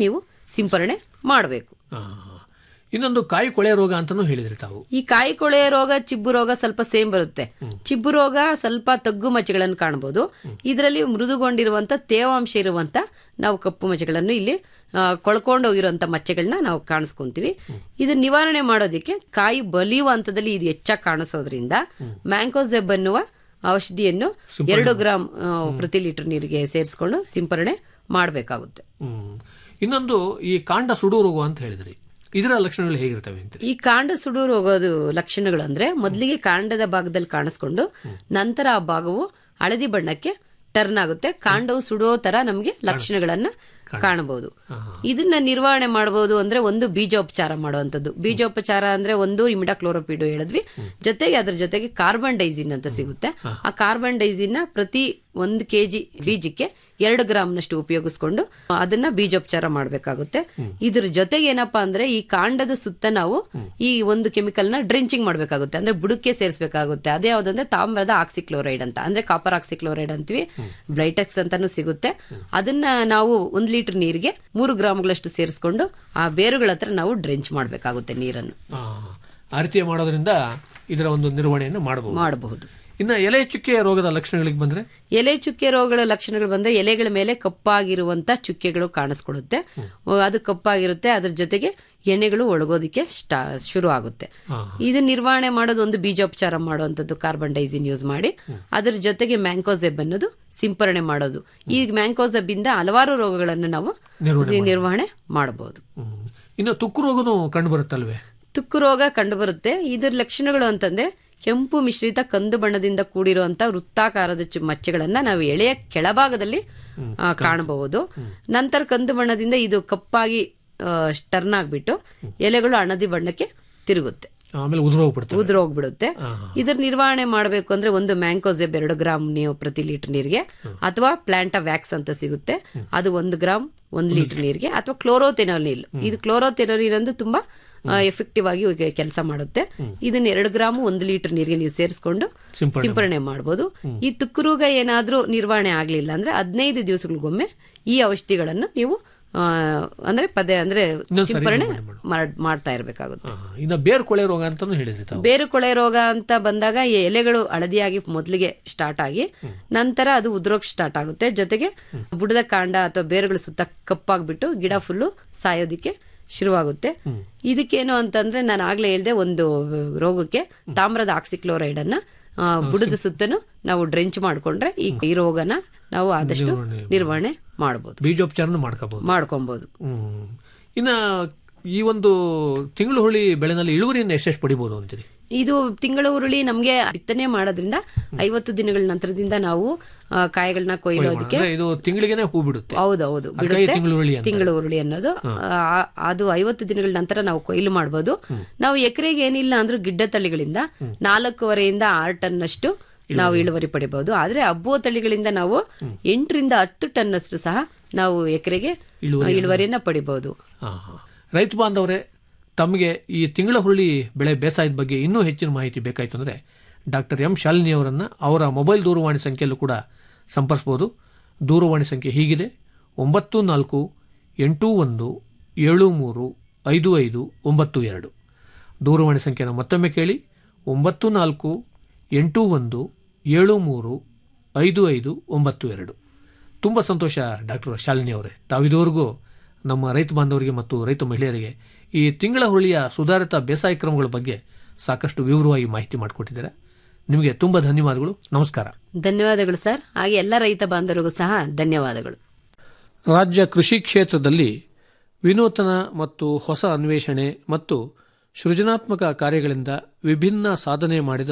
ಸಿಂಪರಣೆ ಮಾಡಬೇಕು ಆ, ಇನ್ನೊಂದು ಕಾಯಿ ಕೊಳೆ ರೋಗ ಅಂತಾನೂ ಹೇಳಿದ್ರಿ ತಾವು ಈ ಕಾಯಿ ಕೊಳೆಯ ರೋಗ ಚಿಬ್ಬು ರೋಗ ಸ್ವಲ್ಪ ಸೇಮ್ ಬರುತ್ತೆ ಚಿಬ್ಬು ರೋಗ ಸ್ವಲ್ಪ ತಗ್ಗು ಮಚ್ಚೆಗಳನ್ನು ಕಾಣಬಹುದು ಇದರಲ್ಲಿ ಮೃದುಗೊಂಡಿರುವಂತ ತೇವಾಂಶ ಇರುವಂತ ನಾವು ಕಪ್ಪು ಮಚ್ಚೆಗಳನ್ನು ಇಲ್ಲಿ ಆ, ಕೊಳ್ಕೊಂಡೋಗಿರುವಂತ ಮಚ್ಚೆಗಳನ್ನ ನಾವು ಕಾಣಿಸ್ಕೊಂತೀವಿ ಇದನ್ನ ನಿವಾರಣೆ ಮಾಡೋದಕ್ಕೆ ಕಾಯಿ ಬಲಿಯುವ ಹಂತದಲ್ಲಿ ಇದು ಹೆಚ್ಚಾಗಿ ಕಾಣಿಸೋದ್ರಿಂದ ಮ್ಯಾಂಕೋಸೆಬ್ ಅನ್ನುವ ಔಷಧಿಯನ್ನು ಎರಡು ಗ್ರಾಂ ಆ, ಪ್ರತಿ ಲೀಟರ್ ನೀರಿಗೆ ಸೇರಿಸ್ಕೊಂಡು ಸಿಂಪರಣೆ ಮಾಡಬೇಕಾಗುತ್ತೆ ಹ್ಮ್. ಇನ್ನೊಂದು ಈ ಕಾಂಡ ಸುಡು ರೋಗ ಅಂತ ಹೇಳಿದ್ರಿ ಇದರ ಲಕ್ಷಣಗಳು ಹೇಗಿರ್ತವೆ ಅಂತ ಈ ಕಾಂಡ ಸುಡು ರೋಗದ ಲಕ್ಷಣಗಳು ಅಂದ್ರೆ ಮೊದಲಿಗೆ ಕಾಂಡದ ಭಾಗದಲ್ಲಿ ಕಾಣಿಸ್ಕೊಂಡು ನಂತರ ಆ ಭಾಗವು ಹಳದಿ ಬಣ್ಣಕ್ಕೆ ಟರ್ನ್ ಆಗುತ್ತೆ ಕಾಂಡವು ಸುಡೋ ತರ ನಮಗೆ ಲಕ್ಷಣಗಳನ್ನ ಕಾಣಬಹುದು ಇದನ್ನ ನಿರ್ವಹಣೆ ಮಾಡಬಹುದು ಅಂದ್ರೆ ಒಂದು ಬೀಜೋಪಚಾರ ಮಾಡುವಂತದ್ದು ಬೀಜೋಪಚಾರ ಅಂದ್ರೆ ಒಂದು ಇಮಿಡಾಕ್ಲೋರೋಪಿಡ್ ಹೇಳಿದ್ವಿ ಜೊತೆಗೆ ಅದ್ರ ಜೊತೆಗೆ ಕಾರ್ಬನ್ ಡೈಸಿನ್ ಅಂತ ಸಿಗುತ್ತೆ ಆ ಕಾರ್ಬನ್ ಡೈಸಿನ್ ನ ಪ್ರತಿ ಒಂದು ಕೆಜಿ ಬೀಜಕ್ಕೆ ಎರಡು ಗ್ರಾಮ್ನಷ್ಟು ಉಪಯೋಗಿಸ್ಕೊಂಡು ಅದನ್ನ ಬೀಜೋಪಚಾರ ಮಾಡಬೇಕಾಗುತ್ತೆ ಇದ್ರ ಜೊತೆಗೆ ಏನಪ್ಪಾ ಅಂದ್ರೆ ಈ ಕಾಂಡದ ಸುತ್ತ ನಾವು ಈ ಒಂದು ಕೆಮಿಕಲ್ ನ ಡ್ರೆಂಚಿಂಗ್ ಮಾಡಬೇಕಾಗುತ್ತೆ ಅಂದ್ರೆ ಬುಡಕ್ಕೆ ಸೇರಿಸಬೇಕಾಗುತ್ತೆ ಅದೇ ಯಾವ್ದಂದ್ರೆ ತಾಮ್ರದ ಆಕ್ಸಿಕ್ಲೋರೈಡ್ ಅಂತ ಅಂದ್ರೆ ಕಾಪರ್ ಆಕ್ಸಿಕ್ಲೋರೈಡ್ ಅಂತೀವಿ ಬ್ಲೈಟೆಕ್ಸ್ ಅಂತಾನು ಸಿಗುತ್ತೆ ಅದನ್ನ ನಾವು ಒಂದ್ ಲೀಟರ್ ನೀರಿಗೆ ಮೂರು ಗ್ರಾಮ್ಗಳಷ್ಟು ಸೇರಿಸ್ಕೊಂಡು ಆ ಬೇರುಗಳ ಹತ್ರ ನಾವು ಡ್ರೆಂಚ್ ಮಾಡಬೇಕಾಗುತ್ತೆ ನೀರನ್ನು ಆ, ಆ ರೀತಿ ಮಾಡೋದ್ರಿಂದ ಇದರ ಒಂದು ನಿರ್ವಹಣೆಯನ್ನು ಮಾಡಬಹುದು ಮಾಡಬಹುದು ಇನ್ನು ಎಲೆ ಚುಕ್ಕೆ ರೋಗದ ಲಕ್ಷಣಗಳಿಗೆ ಬಂದ್ರೆ ಎಲೆ ಚುಕ್ಕೆ ರೋಗಗಳ ಲಕ್ಷಣಗಳು ಬಂದ್ರೆ ಎಲೆಗಳ ಮೇಲೆ ಕಪ್ಪಾಗಿರುವಂತ ಚುಕ್ಕೆಗಳು ಕಾಣಿಸ್ಕೊಳ್ಳುತ್ತೆ ಅದು ಕಪ್ಪಾಗಿರುತ್ತೆ ಅದ್ರ ಜೊತೆಗೆ ಎಣ್ಣೆಗಳು ಒಳಗೋದಿಕ್ಕೆ ಸ್ಟಾ ಶುರು ಆಗುತ್ತೆ ಇದು ನಿರ್ವಹಣೆ ಮಾಡೋದು ಒಂದು ಬೀಜೋಪಚಾರ ಮಾಡುವಂತದ್ದು ಕಾರ್ಬನ್ ಡೈಸಿನ್ ಯೂಸ್ ಮಾಡಿ ಅದ್ರ ಜೊತೆಗೆ ಮ್ಯಾಂಕೋಸೆಬ್ ಅನ್ನೋದು ಸಿಂಪರಣೆ ಮಾಡೋದು ಈ ಮ್ಯಾಂಕೋಸೆಬ್ ಇಂದ ಹಲವಾರು ರೋಗಗಳನ್ನು ನಾವು ನಿರ್ವಹಣೆ ಮಾಡಬಹುದು ಹ್ಮ್. ಇನ್ನು ತುಕ್ಕು ರೋಗನೂ ಕಂಡು ಬರುತ್ತಲ್ವೇ ತುಕ್ಕು ರೋಗ ಕಂಡುಬರುತ್ತೆ ಇದರ ಲಕ್ಷಣಗಳು ಅಂತಂದ್ರೆ ಕೆಂಪು ಮಿಶ್ರಿತ ಕಂದು ಬಣ್ಣದಿಂದ ಕೂಡಿರುವಂತ ವೃತ್ತಾಕಾರದ ಚು- ಮಚ್ಚೆಗಳನ್ನ ನಾವು ಎಳೆಯ ಕೆಳಭಾಗದಲ್ಲಿ ಆ, ಕಾಣಬಹುದು ನಂತರ ಕಂದು ಬಣ್ಣದಿಂದ ಇದು ಕಪ್ಪಾಗಿ ಟರ್ನ್ ಆಗ್ಬಿಟ್ಟು ಎಲೆಗಳು ಹಣದಿ ಬಣ್ಣಕ್ಕೆ ತಿರುಗುತ್ತೆ ಆಮೇಲೆ ಉದುರೋಗ್ಬಿಡ್ತವೆ ಉದುರೋಗ್ಬಿಡುತ್ತೆ ಇದರ ನಿರ್ವಹಣೆ ಮಾಡಬೇಕು ಅಂದ್ರೆ ಒಂದು ಮ್ಯಾಂಕೋಸೆಬ್ ಎರಡು ಗ್ರಾಮ್ ನೀವು ಪ್ರತಿ ಲೀಟರ್ ನೀರಿಗೆ ಅಥವಾ ಪ್ಲಾಂಟಾ ವ್ಯಾಕ್ಸ್ ಅಂತ ಸಿಗುತ್ತೆ ಅದು ಒಂದು ಗ್ರಾಮ್ ಒಂದು ಲೀಟರ್ ನೀರಿಗೆ ಅಥವಾ ಕ್ಲೋರೋಥೆನೋಲಿಲ್ ಇದು ಕ್ಲೋರೋಥೆನೋಲಿಲ್ ಅಂದು ತುಂಬಾ ಎಫೆಕ್ಟಿವ್ ಆಗಿ ಕೆಲಸ ಮಾಡುತ್ತೆ ಇದನ್ನ ಎರಡು ಗ್ರಾಮ್ ಒಂದು ಲೀಟರ್ ನೀರಿಗೆ ನೀವು ಸೇರಿಸ್ಕೊಂಡು ಸಿಂಪರಣೆ ಮಾಡಬಹುದು ಈ ತುಕ್ಕು ರೋಗ ಏನಾದ್ರೂ ನಿರ್ವಹಣೆ ಆಗ್ಲಿಲ್ಲ ಅಂದ್ರೆ ಹದಿನೈದು ದಿವಸಗಳಿಗೊಮ್ಮೆ ಈ ಔಷಧಿಗಳನ್ನು ನೀವು ಆ, ಅಂದ್ರೆ ಪದೇ ಅಂದ್ರೆ ಸಿಂಪರಣೆ ಮಾಡ್- ಮಾಡ್ತಾ ಇರಬೇಕಾಗುತ್ತೆ ಆ, ಇನ್ನು ಬೇರ್ ಕೊಳೆ ರೋಗ ಅಂತಾನೂ ಹೇಳಿದ್ರಿ ತಾವು ಬೇರು ಕೊಳೆ ರೋಗ ಅಂತ ಬಂದಾಗ ಈ ಎಲೆಗಳು ಹಳದಿಯಾಗಿ ಮೊದಲಿಗೆ ಸ್ಟಾರ್ಟ್ ಆಗಿ ನಂತರ ಅದು ಉದುರೋಕ್ ಸ್ಟಾರ್ಟ್ ಆಗುತ್ತೆ ಜೊತೆಗೆ ಬುಡದ ಕಾಂಡ ಅಥವಾ ಬೇರುಗಳು ಸುತ್ತ ಕಪ್ಪಾಗ್ಬಿಟ್ಟು ಗಿಡ ಫುಲ್ಲು ಸಾಯೋದಿಕ್ಕೆ ಶುರುವಾಗುತ್ತೆ ಇದಕ್ಕೇನು ಅಂತಂದ್ರೆ ನಾನು ಆಗ್ಲೇ ಹೇಳ್ದೆ ಒಂದು ರೋಗಕ್ಕೆ ತಾಮ್ರದ ಆಕ್ಸಿಕ್ಲೋರೈಡ್ ಅನ್ನ ಆ, ಬುಡದ ಸುತ್ತನು ನಾವು ಡ್ರೆಂಚ್ ಮಾಡ್ಕೊಂಡ್ರೆ ಈ ಈ ರೋಗನ ನಾವು ಆದಷ್ಟು ನಿರ್ವಹಣೆ ಮಾಡಬಹುದು ಬೀಜೋಪಚಾರನೂ ಮಾಡ್ಕೋಬಹುದು ಮಾಡ್ಕೊಬಹುದು ಹ್ಮ್ ಇನ್ನ ಈ ಒಂದು ತಿಂಗಳು ಹುಳಿ ಬೆಳೆನಲ್ಲಿ ಇಳುವರಿಯನ್ನು ಎಷ್ಟೆಷ್ಟು ಪಡಿಬಹುದು ಅಂತೀರಿ ಇದು ತಿಂಗಳ ಉರುಳಿ ನಮ್ಗೆ ಬಿತ್ತನೆ ಮಾಡೋದ್ರಿಂದ ಐವತ್ತು ದಿನಗಳ ನಂತರದಿಂದ ನಾವು ಆ, ಕಾಯಿಗಳನ್ನ ಕೊಯ್ಯೋದಕ್ಕೆ ಅಂದ್ರೆ ಇದು ತಿಂಗಳಿಗೆನೆ ಹೂ ಬಿಡುತ್ತೆ ಹೌದೌದು ಅದಕ್ಕಾಗಿ ಬಿಡುತ್ತೆ ತಿಂಗಳು ಹುಳಿ ಅಂತ ತಿಂಗಳ ಉರುಳಿ ಅನ್ನೋದು ಆ, ಅದು ಐವತ್ತು ದಿನಗಳ ನಂತರ ನಾವು ಕೊಯ್ಲು ಮಾಡಬಹುದು ನಾವು ಎಕರೆಗೆ ಏನಿಲ್ಲ ಅಂದ್ರೂ ಗಿಡ್ಡ ತಳಿಗಳಿಂದ ನಾಲ್ಕೂವರೆಯಿಂದ ಆರು ಟನ್ ಅಷ್ಟು ನಾವು ಇಳುವರಿ ಪಡಿಬಹುದು ಆದ್ರೆ ಹಬ್ಬುವ ತಳಿಗಳಿಂದ ನಾವು ಎಂಟರಿಂದ ಹತ್ತು ಟನ್ ಅಷ್ಟು ಸಹ ನಾವು ಎಕರೆಗೆ ಇಳುವರಿಯನ್ನ ಪಡಿಬಹುದು ಹಾ, ಹಾ. ರೈತ ಬಾಂಧವರೇ ತಮಗೆ ಈ ತಿಂಗಳ ಹುರುಳಿ ಬೆಳೆ ಬೇಸಾಯದ ಬಗ್ಗೆ ಇನ್ನೂ ಹೆಚ್ಚಿನ ಮಾಹಿತಿ ಬೇಕಾಯಿತು ಅಂದರೆ ಡಾಕ್ಟರ್ ಎಂ ಶಾಲಿನಿ ಅವರನ್ನು ಅವರ ಮೊಬೈಲ್ ದೂರವಾಣಿ ಸಂಖ್ಯೆಯಲ್ಲೂ ಕೂಡ ಸಂಪರ್ಸ್ಬೋದು ದೂರವಾಣಿ ಸಂಖ್ಯೆ ಹೀಗಿದೆ ಒಂಬತ್ತು ನಾಲ್ಕು ಎಂಟು ಒಂದು ಏಳು ಮೂರು ಐದು ಐದು ಒಂಬತ್ತು ಎರಡು ದೂರವಾಣಿ ಸಂಖ್ಯೆನ ಮತ್ತೊಮ್ಮೆ ಕೇಳಿ ಒಂಬತ್ತು ನಾಲ್ಕು ಎಂಟು ಒಂದು ಏಳು ಮೂರು ಐದು ಐದು ಒಂಬತ್ತು ಎರಡು ತುಂಬ ಸಂತೋಷ ಡಾಕ್ಟರ್ ಶಾಲಿನಿ ಅವರೇ ತಾವಿದುವರೆಗೂ ನಮ್ಮ ರೈತ ಬಾಂಧವರಿಗೆ ಮತ್ತು ರೈತ ಮಹಿಳೆಯರಿಗೆ ಈ ತಿಂಗಳ ಹುಳಿಯ ಸುಧಾರಿತ ಬೇಸಾಯ ಕ್ರಮಗಳ ಬಗ್ಗೆ ಸಾಕಷ್ಟು ವಿವರವಾಗಿ ಮಾಹಿತಿ ಮಾಡಿಕೊಟ್ಟಿದ್ದಾರೆ ನಿಮಗೆ ತುಂಬ ಧನ್ಯವಾದಗಳು ನಮಸ್ಕಾರ ಧನ್ಯವಾದಗಳು ಸರ್ ಹಾಗೆ ಎಲ್ಲ ರೈತ ಬಾಂಧವರಿಗೂ ಸಹ ಧನ್ಯವಾದಗಳು ರಾಜ್ಯ ಕೃಷಿ ಕ್ಷೇತ್ರದಲ್ಲಿ ವಿನೂತನ ಮತ್ತು ಹೊಸ ಅನ್ವೇಷಣೆ ಮತ್ತು ಸೃಜನಾತ್ಮಕ ಕಾರ್ಯಗಳಿಂದ ವಿಭಿನ್ನ ಸಾಧನೆ ಮಾಡಿದ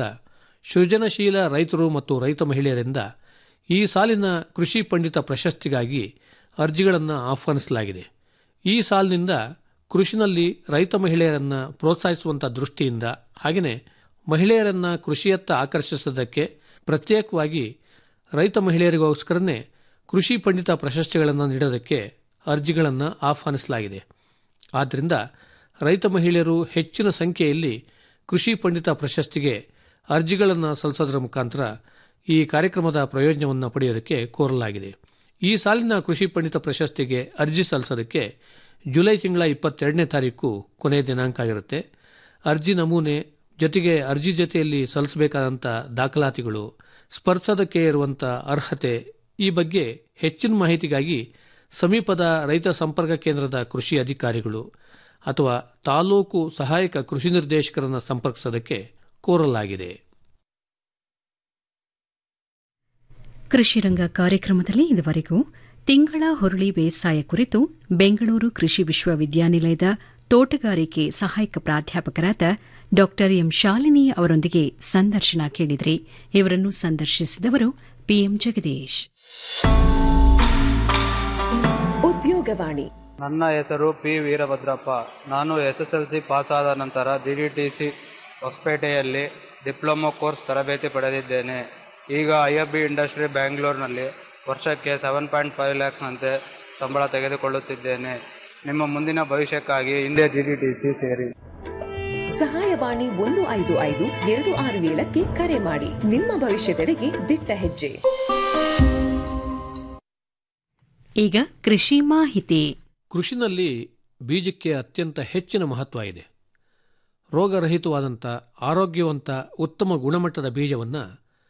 ಸೃಜನಶೀಲ ರೈತರು ಮತ್ತು ರೈತ ಮಹಿಳೆಯರಿಂದ ಈ ಸಾಲಿನ ಕೃಷಿ ಪಂಡಿತ ಪ್ರಶಸ್ತಿಗಾಗಿ ಅರ್ಜಿಗಳನ್ನು ಆಹ್ವಾನಿಸಲಾಗಿದೆ ಈ ಸಾಲಿನಿಂದ ಕೃಷಿನಲ್ಲಿ ರೈತ ಮಹಿಳೆಯರನ್ನ ಪ್ರೋತ್ಸಾಹಿಸುವಂತ ದೃಷ್ಟಿಯಿಂದ ಹಾಗೆಯೇ ಮಹಿಳೆಯರನ್ನ ಕೃಷಿಯತ್ತ ಆಕರ್ಷಿಸೋದಕ್ಕೆ ಪ್ರತ್ಯೇಕವಾಗಿ ರೈತ ಮಹಿಳೆಯರಿಗೋಸ್ಕರನೇ ಕೃಷಿ ಪಂಡಿತ ಪ್ರಶಸ್ತಿಗಳನ್ನು ನೀಡೋದಕ್ಕೆ ಅರ್ಜಿಗಳನ್ನು ಆಹ್ವಾನಿಸಲಾಗಿದೆ ಆದ್ದರಿಂದ ರೈತ ಮಹಿಳೆಯರು ಹೆಚ್ಚಿನ ಸಂಖ್ಯೆಯಲ್ಲಿ ಕೃಷಿ ಪಂಡಿತ ಪ್ರಶಸ್ತಿಗೆ ಅರ್ಜಿಗಳನ್ನು ಸಲ್ಲಿಸೋದರ ಮುಖಾಂತರ ಈ ಕಾರ್ಯಕ್ರಮದ ಪ್ರಯೋಜನವನ್ನು ಪಡೆಯೋದಕ್ಕೆ ಕೋರಲಾಗಿದೆ ಈ ಸಾಲಿನ ಕೃಷಿ ಪಂಡಿತ ಪ್ರಶಸ್ತಿಗೆ ಅರ್ಜಿ ಸಲ್ಲಿಸೋದಕ್ಕೆ ಜುಲೈ ತಿಂಗಳ ಇಪ್ಪತ್ತೆರಡನೇ ತಾರೀಕು ಕೊನೆಯ ದಿನಾಂಕ ಆಗಿರುತ್ತೆ ಅರ್ಜಿ ನಮೂನೆ ಜೊತೆಗೆ ಅರ್ಜಿ ಜೊತೆಯಲ್ಲಿ ಸಲ್ಲಿಸಬೇಕಾದಂಥ ದಾಖಲಾತಿಗಳು ಸ್ಪರ್ಶದಕ್ಕೆ ಇರುವಂಥ ಅರ್ಹತೆ ಈ ಬಗ್ಗೆ ಹೆಚ್ಚಿನ ಮಾಹಿತಿಗಾಗಿ ಸಮೀಪದ ರೈತ ಸಂಪರ್ಕ ಕೇಂದ್ರದ ಕೃಷಿ ಅಧಿಕಾರಿಗಳು ಅಥವಾ ತಾಲೂಕು ಸಹಾಯಕ ಕೃಷಿ ನಿರ್ದೇಶಕರನ್ನು ಸಂಪರ್ಕಿಸೋದಕ್ಕೆ ಕೋರಲಾಗಿದೆ ಕೃಷಿ ರಂಗ ಕಾರ್ಯಕ್ರಮದಲ್ಲಿ ಇದುವರೆಗೂ ತಿಂಗಳ ಹುರುಳಿ ಬೇಸಾಯ ಕುರಿತು ಬೆಂಗಳೂರು ಕೃಷಿ ವಿಶ್ವವಿದ್ಯಾನಿಲಯದ ತೋಟಗಾರಿಕೆ ಸಹಾಯಕ ಪ್ರಾಧ್ಯಾಪಕರಾದ ಡಾ ಎಂ ಶಾಲಿನಿ ಅವರೊಂದಿಗೆ ಸಂದರ್ಶನ ಕೇಳಿದ್ರಿ ಇವರನ್ನು ಸಂದರ್ಶಿಸಿದವರು ಪಿಎಂ ಜಗದೀಶ್ ಉದ್ಯೋಗವಾಣಿ ನನ್ನ ಹೆಸರು ಪಿ ವೀರಭದ್ರಪ್ಪ ನಾನು ಎಸ್ ಎಸ್ ಎಲ್ ಸಿ ಪಾಸಾದ ನಂತರ ಡಿ ಡಿ ಟಿ ಸಿ ಹೊಸಪೇಟೆಯಲ್ಲಿ ಡಿಪ್ಲೊಮೊ ಕೋರ್ಸ್ ತರಬೇತಿ ಪಡೆದಿದ್ದೇನೆ ಈಗ ಐ ಎಫ್ ಬಿ ಇಂಡಸ್ಟ್ರಿ ಬ್ಯಾಂಗ್ಳೂರಿನಲ್ಲಿ ವರ್ಷಕ್ಕೆ ಸೆವೆನ್ ಪಾಯಿಂಟ್ ಫೈವ್ ಲ್ಯಾಕ್ಸ್ನಂತೆ ಸಂಬಳ ತೆಗೆದುಕೊಳ್ಳುತ್ತಿದ್ದೇನೆ ನಿಮ್ಮ ಮುಂದಿನ ಭವಿಷ್ಯಕ್ಕಾಗಿ ಹಿಂದೆ ಡಿ ಡಿ ಟಿ ಸಿ ಸೇರಿ ಸಹಾಯವಾಣಿ ಒಂದು ಐದು ಐದು ಎರಡು ಆರು ಏಳಕ್ಕೆ ಕರೆ ಮಾಡಿ ನಿಮ್ಮ ಭವಿಷ್ಯದೆಡೆಗೆ ದಿಟ್ಟ ಹೆಜ್ಜೆ ಈಗ ಕೃಷಿ ಮಾಹಿತಿ ಕೃಷಿನಲ್ಲಿ ಬೀಜಕ್ಕೆ ಅತ್ಯಂತ ಹೆಚ್ಚಿನ ಮಹತ್ವ ಇದೆ ರೋಗರಹಿತವಾದಂಥ ಆರೋಗ್ಯವಂತ ಉತ್ತಮ ಗುಣಮಟ್ಟದ ಬೀಜವನ್ನು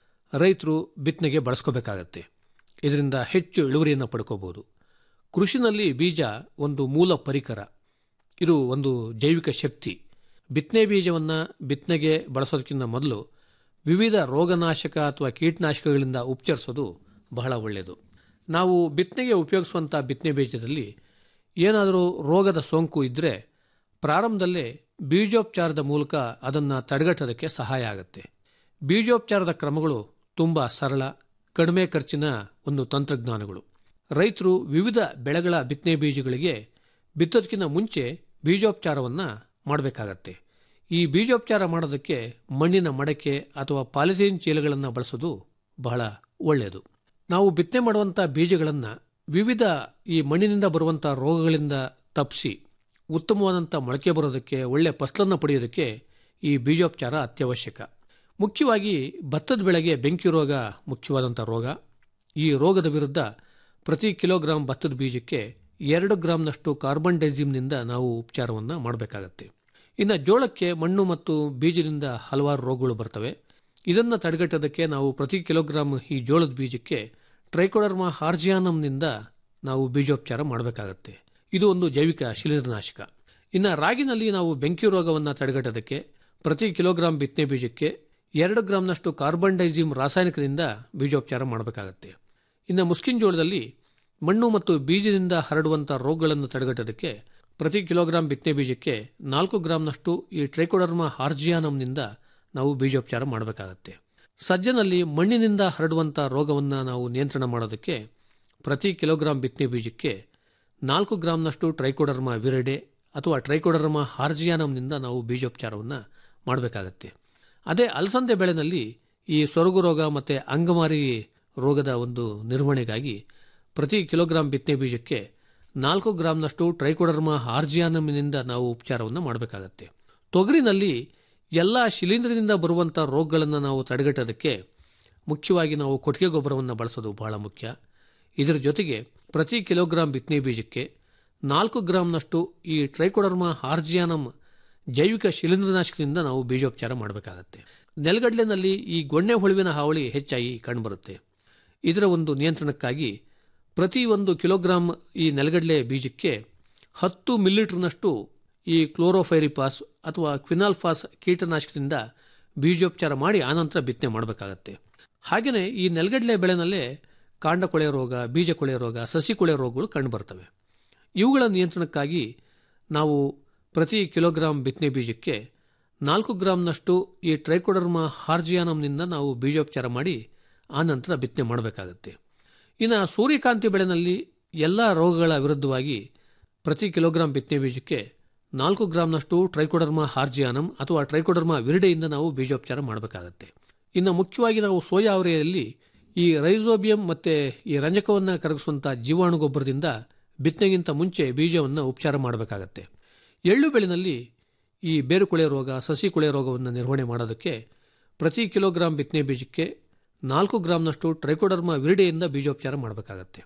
ರೈತರು ಬಿತ್ತನೆಗೆ ಬಳಸ್ಕೋಬೇಕಾಗತ್ತೆ ಇದರಿಂದ ಹೆಚ್ಚು ಇಳುವರಿಯನ್ನು ಪಡ್ಕೋಬಹುದು ಕೃಷಿನಲ್ಲಿ ಬೀಜ ಒಂದು ಮೂಲ ಪರಿಕರ ಇದು ಒಂದು ಜೈವಿಕ ಶಕ್ತಿ ಬಿತ್ತನೆ ಬೀಜವನ್ನು ಬಿತ್ತನೆಗೆ ಬಳಸೋದಕ್ಕಿಂತ ಮೊದಲು ವಿವಿಧ ರೋಗನಾಶಕ ಅಥವಾ ಕೀಟನಾಶಕಗಳಿಂದ ಉಪಚರಿಸೋದು ಬಹಳ ಒಳ್ಳೆಯದು ನಾವು ಬಿತ್ತನೆಗೆ ಉಪಯೋಗಿಸುವಂಥ ಬಿತ್ತನೆ ಬೀಜದಲ್ಲಿ ಏನಾದರೂ ರೋಗದ ಸೋಂಕು ಇದ್ದರೆ ಪ್ರಾರಂಭದಲ್ಲೇ ಬೀಜೋಪಚಾರದ ಮೂಲಕ ಅದನ್ನು ತಡೆಗಟ್ಟೋದಕ್ಕೆ ಸಹಾಯ ಆಗುತ್ತೆ ಬೀಜೋಪಚಾರದ ಕ್ರಮಗಳು ತುಂಬ ಸರಳ ಕಡಿಮೆ ಖರ್ಚಿನ ಒಂದು ತಂತ್ರಜ್ಞಾನಗಳು ರೈತರು ವಿವಿಧ ಬೆಳೆಗಳ ಬಿತ್ತನೆ ಬೀಜಗಳಿಗೆ ಬಿತ್ತೋದಕ್ಕಿಂತ ಮುಂಚೆ ಬೀಜೋಪಚಾರವನ್ನು ಮಾಡಬೇಕಾಗತ್ತೆ ಈ ಬೀಜೋಪಚಾರ ಮಾಡೋದಕ್ಕೆ ಮಣ್ಣಿನ ಮಡಕೆ ಅಥವಾ ಪಾಲಿಥೀನ್ ಚೀಲಗಳನ್ನು ಬಳಸೋದು ಬಹಳ ಒಳ್ಳೆಯದು ನಾವು ಬಿತ್ತನೆ ಮಾಡುವಂಥ ಬೀಜಗಳನ್ನು ವಿವಿಧ ಈ ಮಣ್ಣಿನಿಂದ ಬರುವಂಥ ರೋಗಗಳಿಂದ ತಪ್ಪಿಸಿ ಉತ್ತಮವಾದಂಥ ಮೊಳಕೆ ಬರೋದಕ್ಕೆ ಒಳ್ಳೆಯ ಫಸಲನ್ನು ಪಡೆಯೋದಕ್ಕೆ ಈ ಬೀಜೋಪಚಾರ ಅತ್ಯವಶ್ಯಕ ಮುಖ್ಯವಾಗಿ ಭತ್ತದ ಬೆಳೆಗೆ ಬೆಂಕಿ ರೋಗ ಮುಖ್ಯವಾದಂಥ ರೋಗ ಈ ರೋಗದ ವಿರುದ್ಧ ಪ್ರತಿ ಕಿಲೋಗ್ರಾಂ ಭತ್ತದ ಬೀಜಕ್ಕೆ ಎರಡು ಗ್ರಾಂನಷ್ಟು ಕಾರ್ಬನ್ ಡೈಸಿಮ್ನಿಂದ ನಾವು ಉಪಚಾರವನ್ನು ಮಾಡಬೇಕಾಗತ್ತೆ ಇನ್ನು ಜೋಳಕ್ಕೆ ಮಣ್ಣು ಮತ್ತು ಬೀಜದಿಂದ ಹಲವಾರು ರೋಗಗಳು ಬರ್ತವೆ ಇದನ್ನು ತಡೆಗಟ್ಟೋದಕ್ಕೆ ನಾವು ಪ್ರತಿ ಕಿಲೋಗ್ರಾಂ ಈ ಜೋಳದ ಬೀಜಕ್ಕೆ ಟ್ರೈಕೋಡರ್ಮಾ ಹಾರ್ಜಿಯಾನಮ್ನಿಂದ ನಾವು ಬೀಜೋಪಚಾರ ಮಾಡಬೇಕಾಗತ್ತೆ ಇದು ಒಂದು ಜೈವಿಕ ಶಿಲೀಂಧ್ರನಾಶಕ ಇನ್ನು ರಾಗಿನಲ್ಲಿ ನಾವು ಬೆಂಕಿ ರೋಗವನ್ನು ತಡೆಗಟ್ಟೋದಕ್ಕೆ ಪ್ರತಿ ಕಿಲೋಗ್ರಾಂ ಬಿತ್ತನೆ ಬೀಜಕ್ಕೆ ಎರಡು ಗ್ರಾಂನಷ್ಟು ಕಾರ್ಬನ್ ಡೈಸಿಮ್ ರಾಸಾಯನಿಕದಿಂದ ಬೀಜೋಪಚಾರ ಮಾಡಬೇಕಾಗತ್ತೆ ಇನ್ನು ಮುಸ್ಕಿನ್ ಜೋಳದಲ್ಲಿ ಮಣ್ಣು ಮತ್ತು ಬೀಜದಿಂದ ಹರಡುವಂಥ ರೋಗಗಳನ್ನು ತಡೆಗಟ್ಟೋದಕ್ಕೆ ಪ್ರತಿ ಕಿಲೋಗ್ರಾಂ ಬಿತ್ತನೆ ಬೀಜಕ್ಕೆ ನಾಲ್ಕು ಗ್ರಾಂನಷ್ಟು ಈ ಟ್ರೈಕೋಡರ್ಮಾ ಹಾರ್ಜಿಯಾನಮ್ನಿಂದ ನಾವು ಬೀಜೋಪಚಾರ ಮಾಡಬೇಕಾಗತ್ತೆ ಸಜ್ಜನಲ್ಲಿ ಮಣ್ಣಿನಿಂದ ಹರಡುವಂಥ ರೋಗವನ್ನು ನಾವು ನಿಯಂತ್ರಣ ಮಾಡೋದಕ್ಕೆ ಪ್ರತಿ ಕಿಲೋಗ್ರಾಂ ಬಿತ್ತನೆ ಬೀಜಕ್ಕೆ ನಾಲ್ಕು ಗ್ರಾಂನಷ್ಟು ಟ್ರೈಕೋಡರ್ಮಾ ವಿರಡೆ ಅಥವಾ ಟ್ರೈಕೋಡರ್ಮಾ ಹಾರ್ಜಿಯಾನಮ್ನಿಂದ ನಾವು ಬೀಜೋಪಚಾರವನ್ನು ಮಾಡಬೇಕಾಗತ್ತೆ ಅದೇ ಅಲಸಂದೆ ಬೆಳೆನಲ್ಲಿ ಈ ಸೊರಗು ರೋಗ ಮತ್ತು ಅಂಗಮಾರಿ ರೋಗದ ಒಂದು ನಿರ್ವಹಣೆಗಾಗಿ ಪ್ರತಿ ಕಿಲೋಗ್ರಾಂ ಬಿತ್ತನೆ ಬೀಜಕ್ಕೆ ನಾಲ್ಕು ಗ್ರಾಂನಷ್ಟು ಟ್ರೈಕೋಡರ್ಮಾ ಹಾರ್ಜಿಯಾನಮ್ನಿಂದ ನಾವು ಉಪಚಾರವನ್ನು ಮಾಡಬೇಕಾಗತ್ತೆ ತೊಗರಿನಲ್ಲಿ ಎಲ್ಲ ಶಿಲೀಂಧ್ರದಿಂದ ಬರುವಂಥ ರೋಗಗಳನ್ನು ನಾವು ತಡೆಗಟ್ಟೋದಕ್ಕೆ ಮುಖ್ಯವಾಗಿ ನಾವು ಕೊಟ್ಟಿಗೆ ಗೊಬ್ಬರವನ್ನು ಬಳಸೋದು ಬಹಳ ಮುಖ್ಯ ಇದರ ಜೊತೆಗೆ ಪ್ರತಿ ಕಿಲೋಗ್ರಾಂ ಬಿತ್ತನೆ ಬೀಜಕ್ಕೆ ನಾಲ್ಕು ಗ್ರಾಂನಷ್ಟು ಈ ಟ್ರೈಕೋಡರ್ಮಾ ಹಾರ್ಜಿಯಾನಮ್ ಜೈವಿಕ ಶಿಲೀಂಧ್ರನಾಶಕದಿಂದ ನಾವು ಬೀಜೋಪಚಾರ ಮಾಡಬೇಕಾಗತ್ತೆ ನೆಲಗಡಲೆನಲ್ಲಿ ಈ ಗೊಣ್ಣೆ ಹುಳುವಿನ ಹಾವಳಿ ಹೆಚ್ಚಾಗಿ ಕಂಡುಬರುತ್ತೆ ಇದರ ಒಂದು ನಿಯಂತ್ರಣಕ್ಕಾಗಿ ಪ್ರತಿ ಒಂದು ಕಿಲೋಗ್ರಾಂ ಈ ನೆಲಗಡಲೆ ಬೀಜಕ್ಕೆ ಹತ್ತು ಮಿಲಿಲೀಟರ್ನಷ್ಟು ಈ ಕ್ಲೋರೋಫೈರಿಪಾಸ್ ಅಥವಾ ಕ್ವಿನಾಲ್ಫಾಸ್ ಕೀಟನಾಶಕದಿಂದ ಬೀಜೋಪಚಾರ ಮಾಡಿ ಆನಂತರ ಬಿತ್ತನೆ ಮಾಡಬೇಕಾಗತ್ತೆ ಹಾಗೆಯೇ ಈ ನೆಲಗಡಲೆ ಬೆಳೆನಲ್ಲೇ ಕಾಂಡ ಕೊಳೆ ರೋಗ ಬೀಜ ಕೊಳೆ ರೋಗ ಸಸಿ ಕೊಳೆ ರೋಗಗಳು ಕಂಡುಬರ್ತವೆ ಇವುಗಳ ನಿಯಂತ್ರಣಕ್ಕಾಗಿ ನಾವು ಪ್ರತಿ ಕಿಲೋಗ್ರಾಂ ಬಿತ್ತನೆ ಬೀಜಕ್ಕೆ ನಾಲ್ಕು ಗ್ರಾಂನಷ್ಟು ಈ ಟ್ರೈಕೋಡರ್ಮಾ ಹಾರ್ಜಿಯಾನಮ್ನಿಂದ ನಾವು ಬೀಜೋಪಚಾರ ಮಾಡಿ ಆನಂತರ ಬಿತ್ತನೆ ಮಾಡಬೇಕಾಗತ್ತೆ ಇನ್ನು ಸೂರ್ಯಕಾಂತಿ ಬೆಳೆನಲ್ಲಿ ಎಲ್ಲ ರೋಗಗಳ ವಿರುದ್ಧವಾಗಿ ಪ್ರತಿ ಕಿಲೋಗ್ರಾಂ ಬಿತ್ತನೆ ಬೀಜಕ್ಕೆ ನಾಲ್ಕು ಗ್ರಾಂನಷ್ಟು ಟ್ರೈಕೋಡರ್ಮಾ ಹಾರ್ಜಿಯಾನಮ್ ಅಥವಾ ಟ್ರೈಕೋಡರ್ಮಾ ವಿರಡೆಯಿಂದ ನಾವು ಬೀಜೋಪಚಾರ ಮಾಡಬೇಕಾಗತ್ತೆ ಇನ್ನು ಮುಖ್ಯವಾಗಿ ನಾವು ಸೋಯಾ ಅವರೆಯಲ್ಲಿ ಈ ರೈಸೋಬಿಯಂ ಮತ್ತು ಈ ರಂಜಕವನ್ನು ಕರಗಿಸುವಂಥ ಜೀವಾಣು ಗೊಬ್ಬರದಿಂದ ಬಿತ್ತನೆಗಿಂತ ಮುಂಚೆ ಬೀಜವನ್ನು ಉಪಚಾರ ಮಾಡಬೇಕಾಗತ್ತೆ ಎಳ್ಳು ಬೆಳೆನಲ್ಲಿ ಈ ಬೇರುಕೊಳೆ ರೋಗ ಸಸಿ ಕೊಳೆ ರೋಗವನ್ನು ನಿರ್ವಹಣೆ ಮಾಡೋದಕ್ಕೆ ಪ್ರತಿ ಕಿಲೋಗ್ರಾಂ ಬಿತ್ತನೆ ಬೀಜಕ್ಕೆ ನಾಲ್ಕು ಗ್ರಾಂನಷ್ಟು ಟ್ರೈಕೋಡರ್ಮಾ ವಿರಡೆಯಿಂದ ಬೀಜೋಪಚಾರ ಮಾಡಬೇಕಾಗತ್ತೆ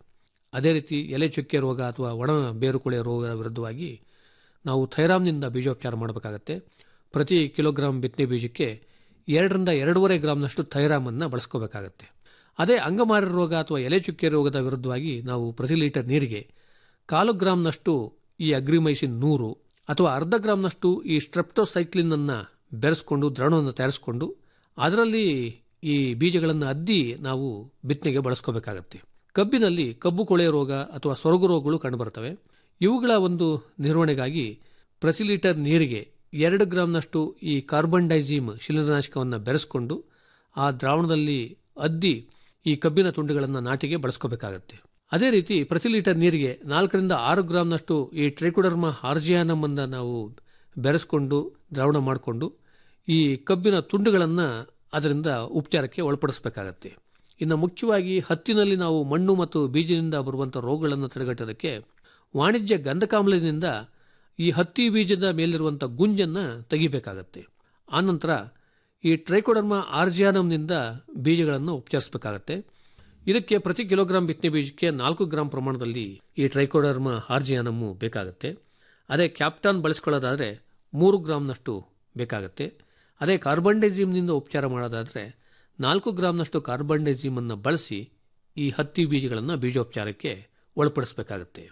ಅದೇ ರೀತಿ ಎಲೆ ಚುಕ್ಕೆ ರೋಗ ಅಥವಾ ಒಣ ಬೇರುಕೊಳೆ ರೋಗದ ವಿರುದ್ಧವಾಗಿ ನಾವು ಥೈರಾಮ್ನಿಂದ ಬೀಜೋಪಚಾರ ಮಾಡಬೇಕಾಗತ್ತೆ ಪ್ರತಿ ಕಿಲೋಗ್ರಾಂ ಬಿತ್ತನೆ ಬೀಜಕ್ಕೆ ಎರಡರಿಂದ ಎರಡೂವರೆ ಗ್ರಾಮ್ನಷ್ಟು ಥೈರಾಮನ್ನು ಬಳಸ್ಕೋಬೇಕಾಗತ್ತೆ ಅದೇ ಅಂಗಮಾರಿ ರೋಗ ಅಥವಾ ಎಲೆ ಚುಕ್ಕೆ ರೋಗದ ವಿರುದ್ಧವಾಗಿ ನಾವು ಪ್ರತಿ ಲೀಟರ್ ನೀರಿಗೆ ಕಾಲು ಗ್ರಾಂನಷ್ಟು ಈ ಅಗ್ರಿಮೈಸಿನ್ ನೂರು ಅಥವಾ ಅರ್ಧ ಗ್ರಾಂನಷ್ಟು ಈ ಸ್ಟ್ರೆಪ್ಟೋಸೈಕ್ಲಿನ್ ಅನ್ನ ಬೆರೆಸ್ಕೊಂಡು ದ್ರಾವಣವನ್ನು ತಯಾರಿಸಿಕೊಂಡು ಅದರಲ್ಲಿ ಈ ಬೀಜಗಳನ್ನು ಅದ್ದಿ ನಾವು ಬಿತ್ತನೆಗೆ ಬಳಸ್ಕೋಬೇಕಾಗತ್ತೆ ಕಬ್ಬಿನಲ್ಲಿ ಕಬ್ಬು ಕೊಳೆ ರೋಗ ಅಥವಾ ಸೊರಗು ರೋಗಗಳು ಕಂಡುಬರ್ತವೆ ಇವುಗಳ ಒಂದು ನಿರ್ವಹಣೆಗಾಗಿ ಪ್ರತಿ ಲೀಟರ್ ನೀರಿಗೆ ಎರಡು ಗ್ರಾಂನಷ್ಟು ಈ ಕಾರ್ಬನ್ ಡೈಸೀಮ್ ಶಿಲೀಂಧ್ರನಾಶಕವನ್ನು ಬೆರೆಸ್ಕೊಂಡು ಆ ದ್ರಾವಣದಲ್ಲಿ ಅದ್ದಿ ಈ ಕಬ್ಬಿನ ತುಂಡುಗಳನ್ನು ನಾಟಿಗೆ ಬಳಸ್ಕೋಬೇಕಾಗತ್ತೆ ಅದೇ ರೀತಿ ಪ್ರತಿ ಲೀಟರ್ ನೀರಿಗೆ ನಾಲ್ಕರಿಂದ ಆರು ಗ್ರಾಂನಷ್ಟು ಈ ಟ್ರೈಕೋಡರ್ಮ ಹಾರ್ಜಿಯಾನಮ್ ಅನ್ನ ನಾವು ಬೆರೆಸ್ಕೊಂಡು ದ್ರಾವಣ ಮಾಡಿಕೊಂಡು ಈ ಕಬ್ಬಿನ ತುಂಡುಗಳನ್ನು ಅದರಿಂದ ಉಪಚಾರಕ್ಕೆ ಒಳಪಡಿಸಬೇಕಾಗತ್ತೆ ಇನ್ನು ಮುಖ್ಯವಾಗಿ ಹತ್ತಿನಲ್ಲಿ ನಾವು ಮಣ್ಣು ಮತ್ತು ಬೀಜದಿಂದ ಬರುವಂಥ ರೋಗಗಳನ್ನು ತಡೆಗಟ್ಟೋದಕ್ಕೆ ವಾಣಿಜ್ಯ ಗಂಧಕಾಮ್ಲದಿಂದ ಈ ಹತ್ತಿ ಬೀಜದ ಮೇಲಿರುವಂಥ ಗುಂಜನ್ನು ತೆಗಿಬೇಕಾಗತ್ತೆ ಆನಂತರ ಈ ಟ್ರೈಕೋಡರ್ಮ ಆರ್ಜಿಯಾನಮ್ನಿಂದ ಬೀಜಗಳನ್ನು ಉಪಚರಿಸಬೇಕಾಗತ್ತೆ ಇದಕ್ಕೆ ಪ್ರತಿ ಕಿಲೋಗ್ರಾಂ ಬಿತ್ತನೆ ಬೀಜಕ್ಕೆ ನಾಲ್ಕು ಗ್ರಾಂ ಪ್ರಮಾಣದಲ್ಲಿ ಈ ಟ್ರೈಕೋಡರ್ಮ ಆರ್ಜಿಯಾನಮ್ಮು ಬೇಕಾಗುತ್ತೆ ಅದೇ ಕ್ಯಾಪ್ಟಾನ್ ಬಳಸ್ಕೊಳ್ಳೋದಾದರೆ ಮೂರು ಗ್ರಾಂನಷ್ಟು ಬೇಕಾಗುತ್ತೆ ಅದೇ ಕಾರ್ಬನ್ ಡೈಸಿಮ್ನಿಂದ ಉಪಚಾರ ಮಾಡೋದಾದರೆ ನಾಲ್ಕು ಗ್ರಾಂನಷ್ಟು ಕಾರ್ಬನ್ ಡೈಸಿಮನ್ನು ಬಳಸಿ ಈ ಹತ್ತಿ ಬೀಜಗಳನ್ನು ಬೀಜೋಪಚಾರಕ್ಕೆ ಒಳಪಡಿಸಬೇಕಾಗತ್ತೆ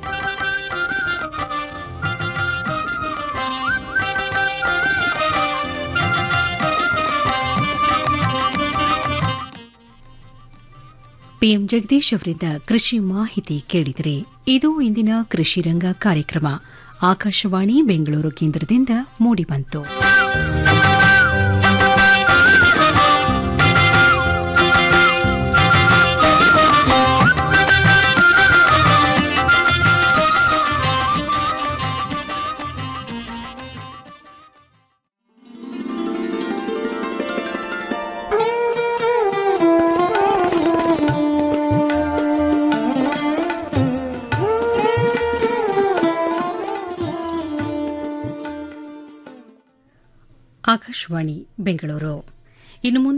ಪಿಎಂ ಜಗದೀಶ್ ಅವರಿಂದ ಕೃಷಿ ಮಾಹಿತಿ ಕೇಳಿದರೆ ಇದು ಇಂದಿನ ಕೃಷಿ ರಂಗ ಕಾರ್ಯಕ್ರಮ ಆಕಾಶವಾಣಿ ಬೆಂಗಳೂರು ಕೇಂದ್ರದಿಂದ ಮೂಡಿಬಂತು ಆಕಾಶವಾಣಿ ಬೆಂಗಳೂರು ಇನ್ನು ಮುಂದೆ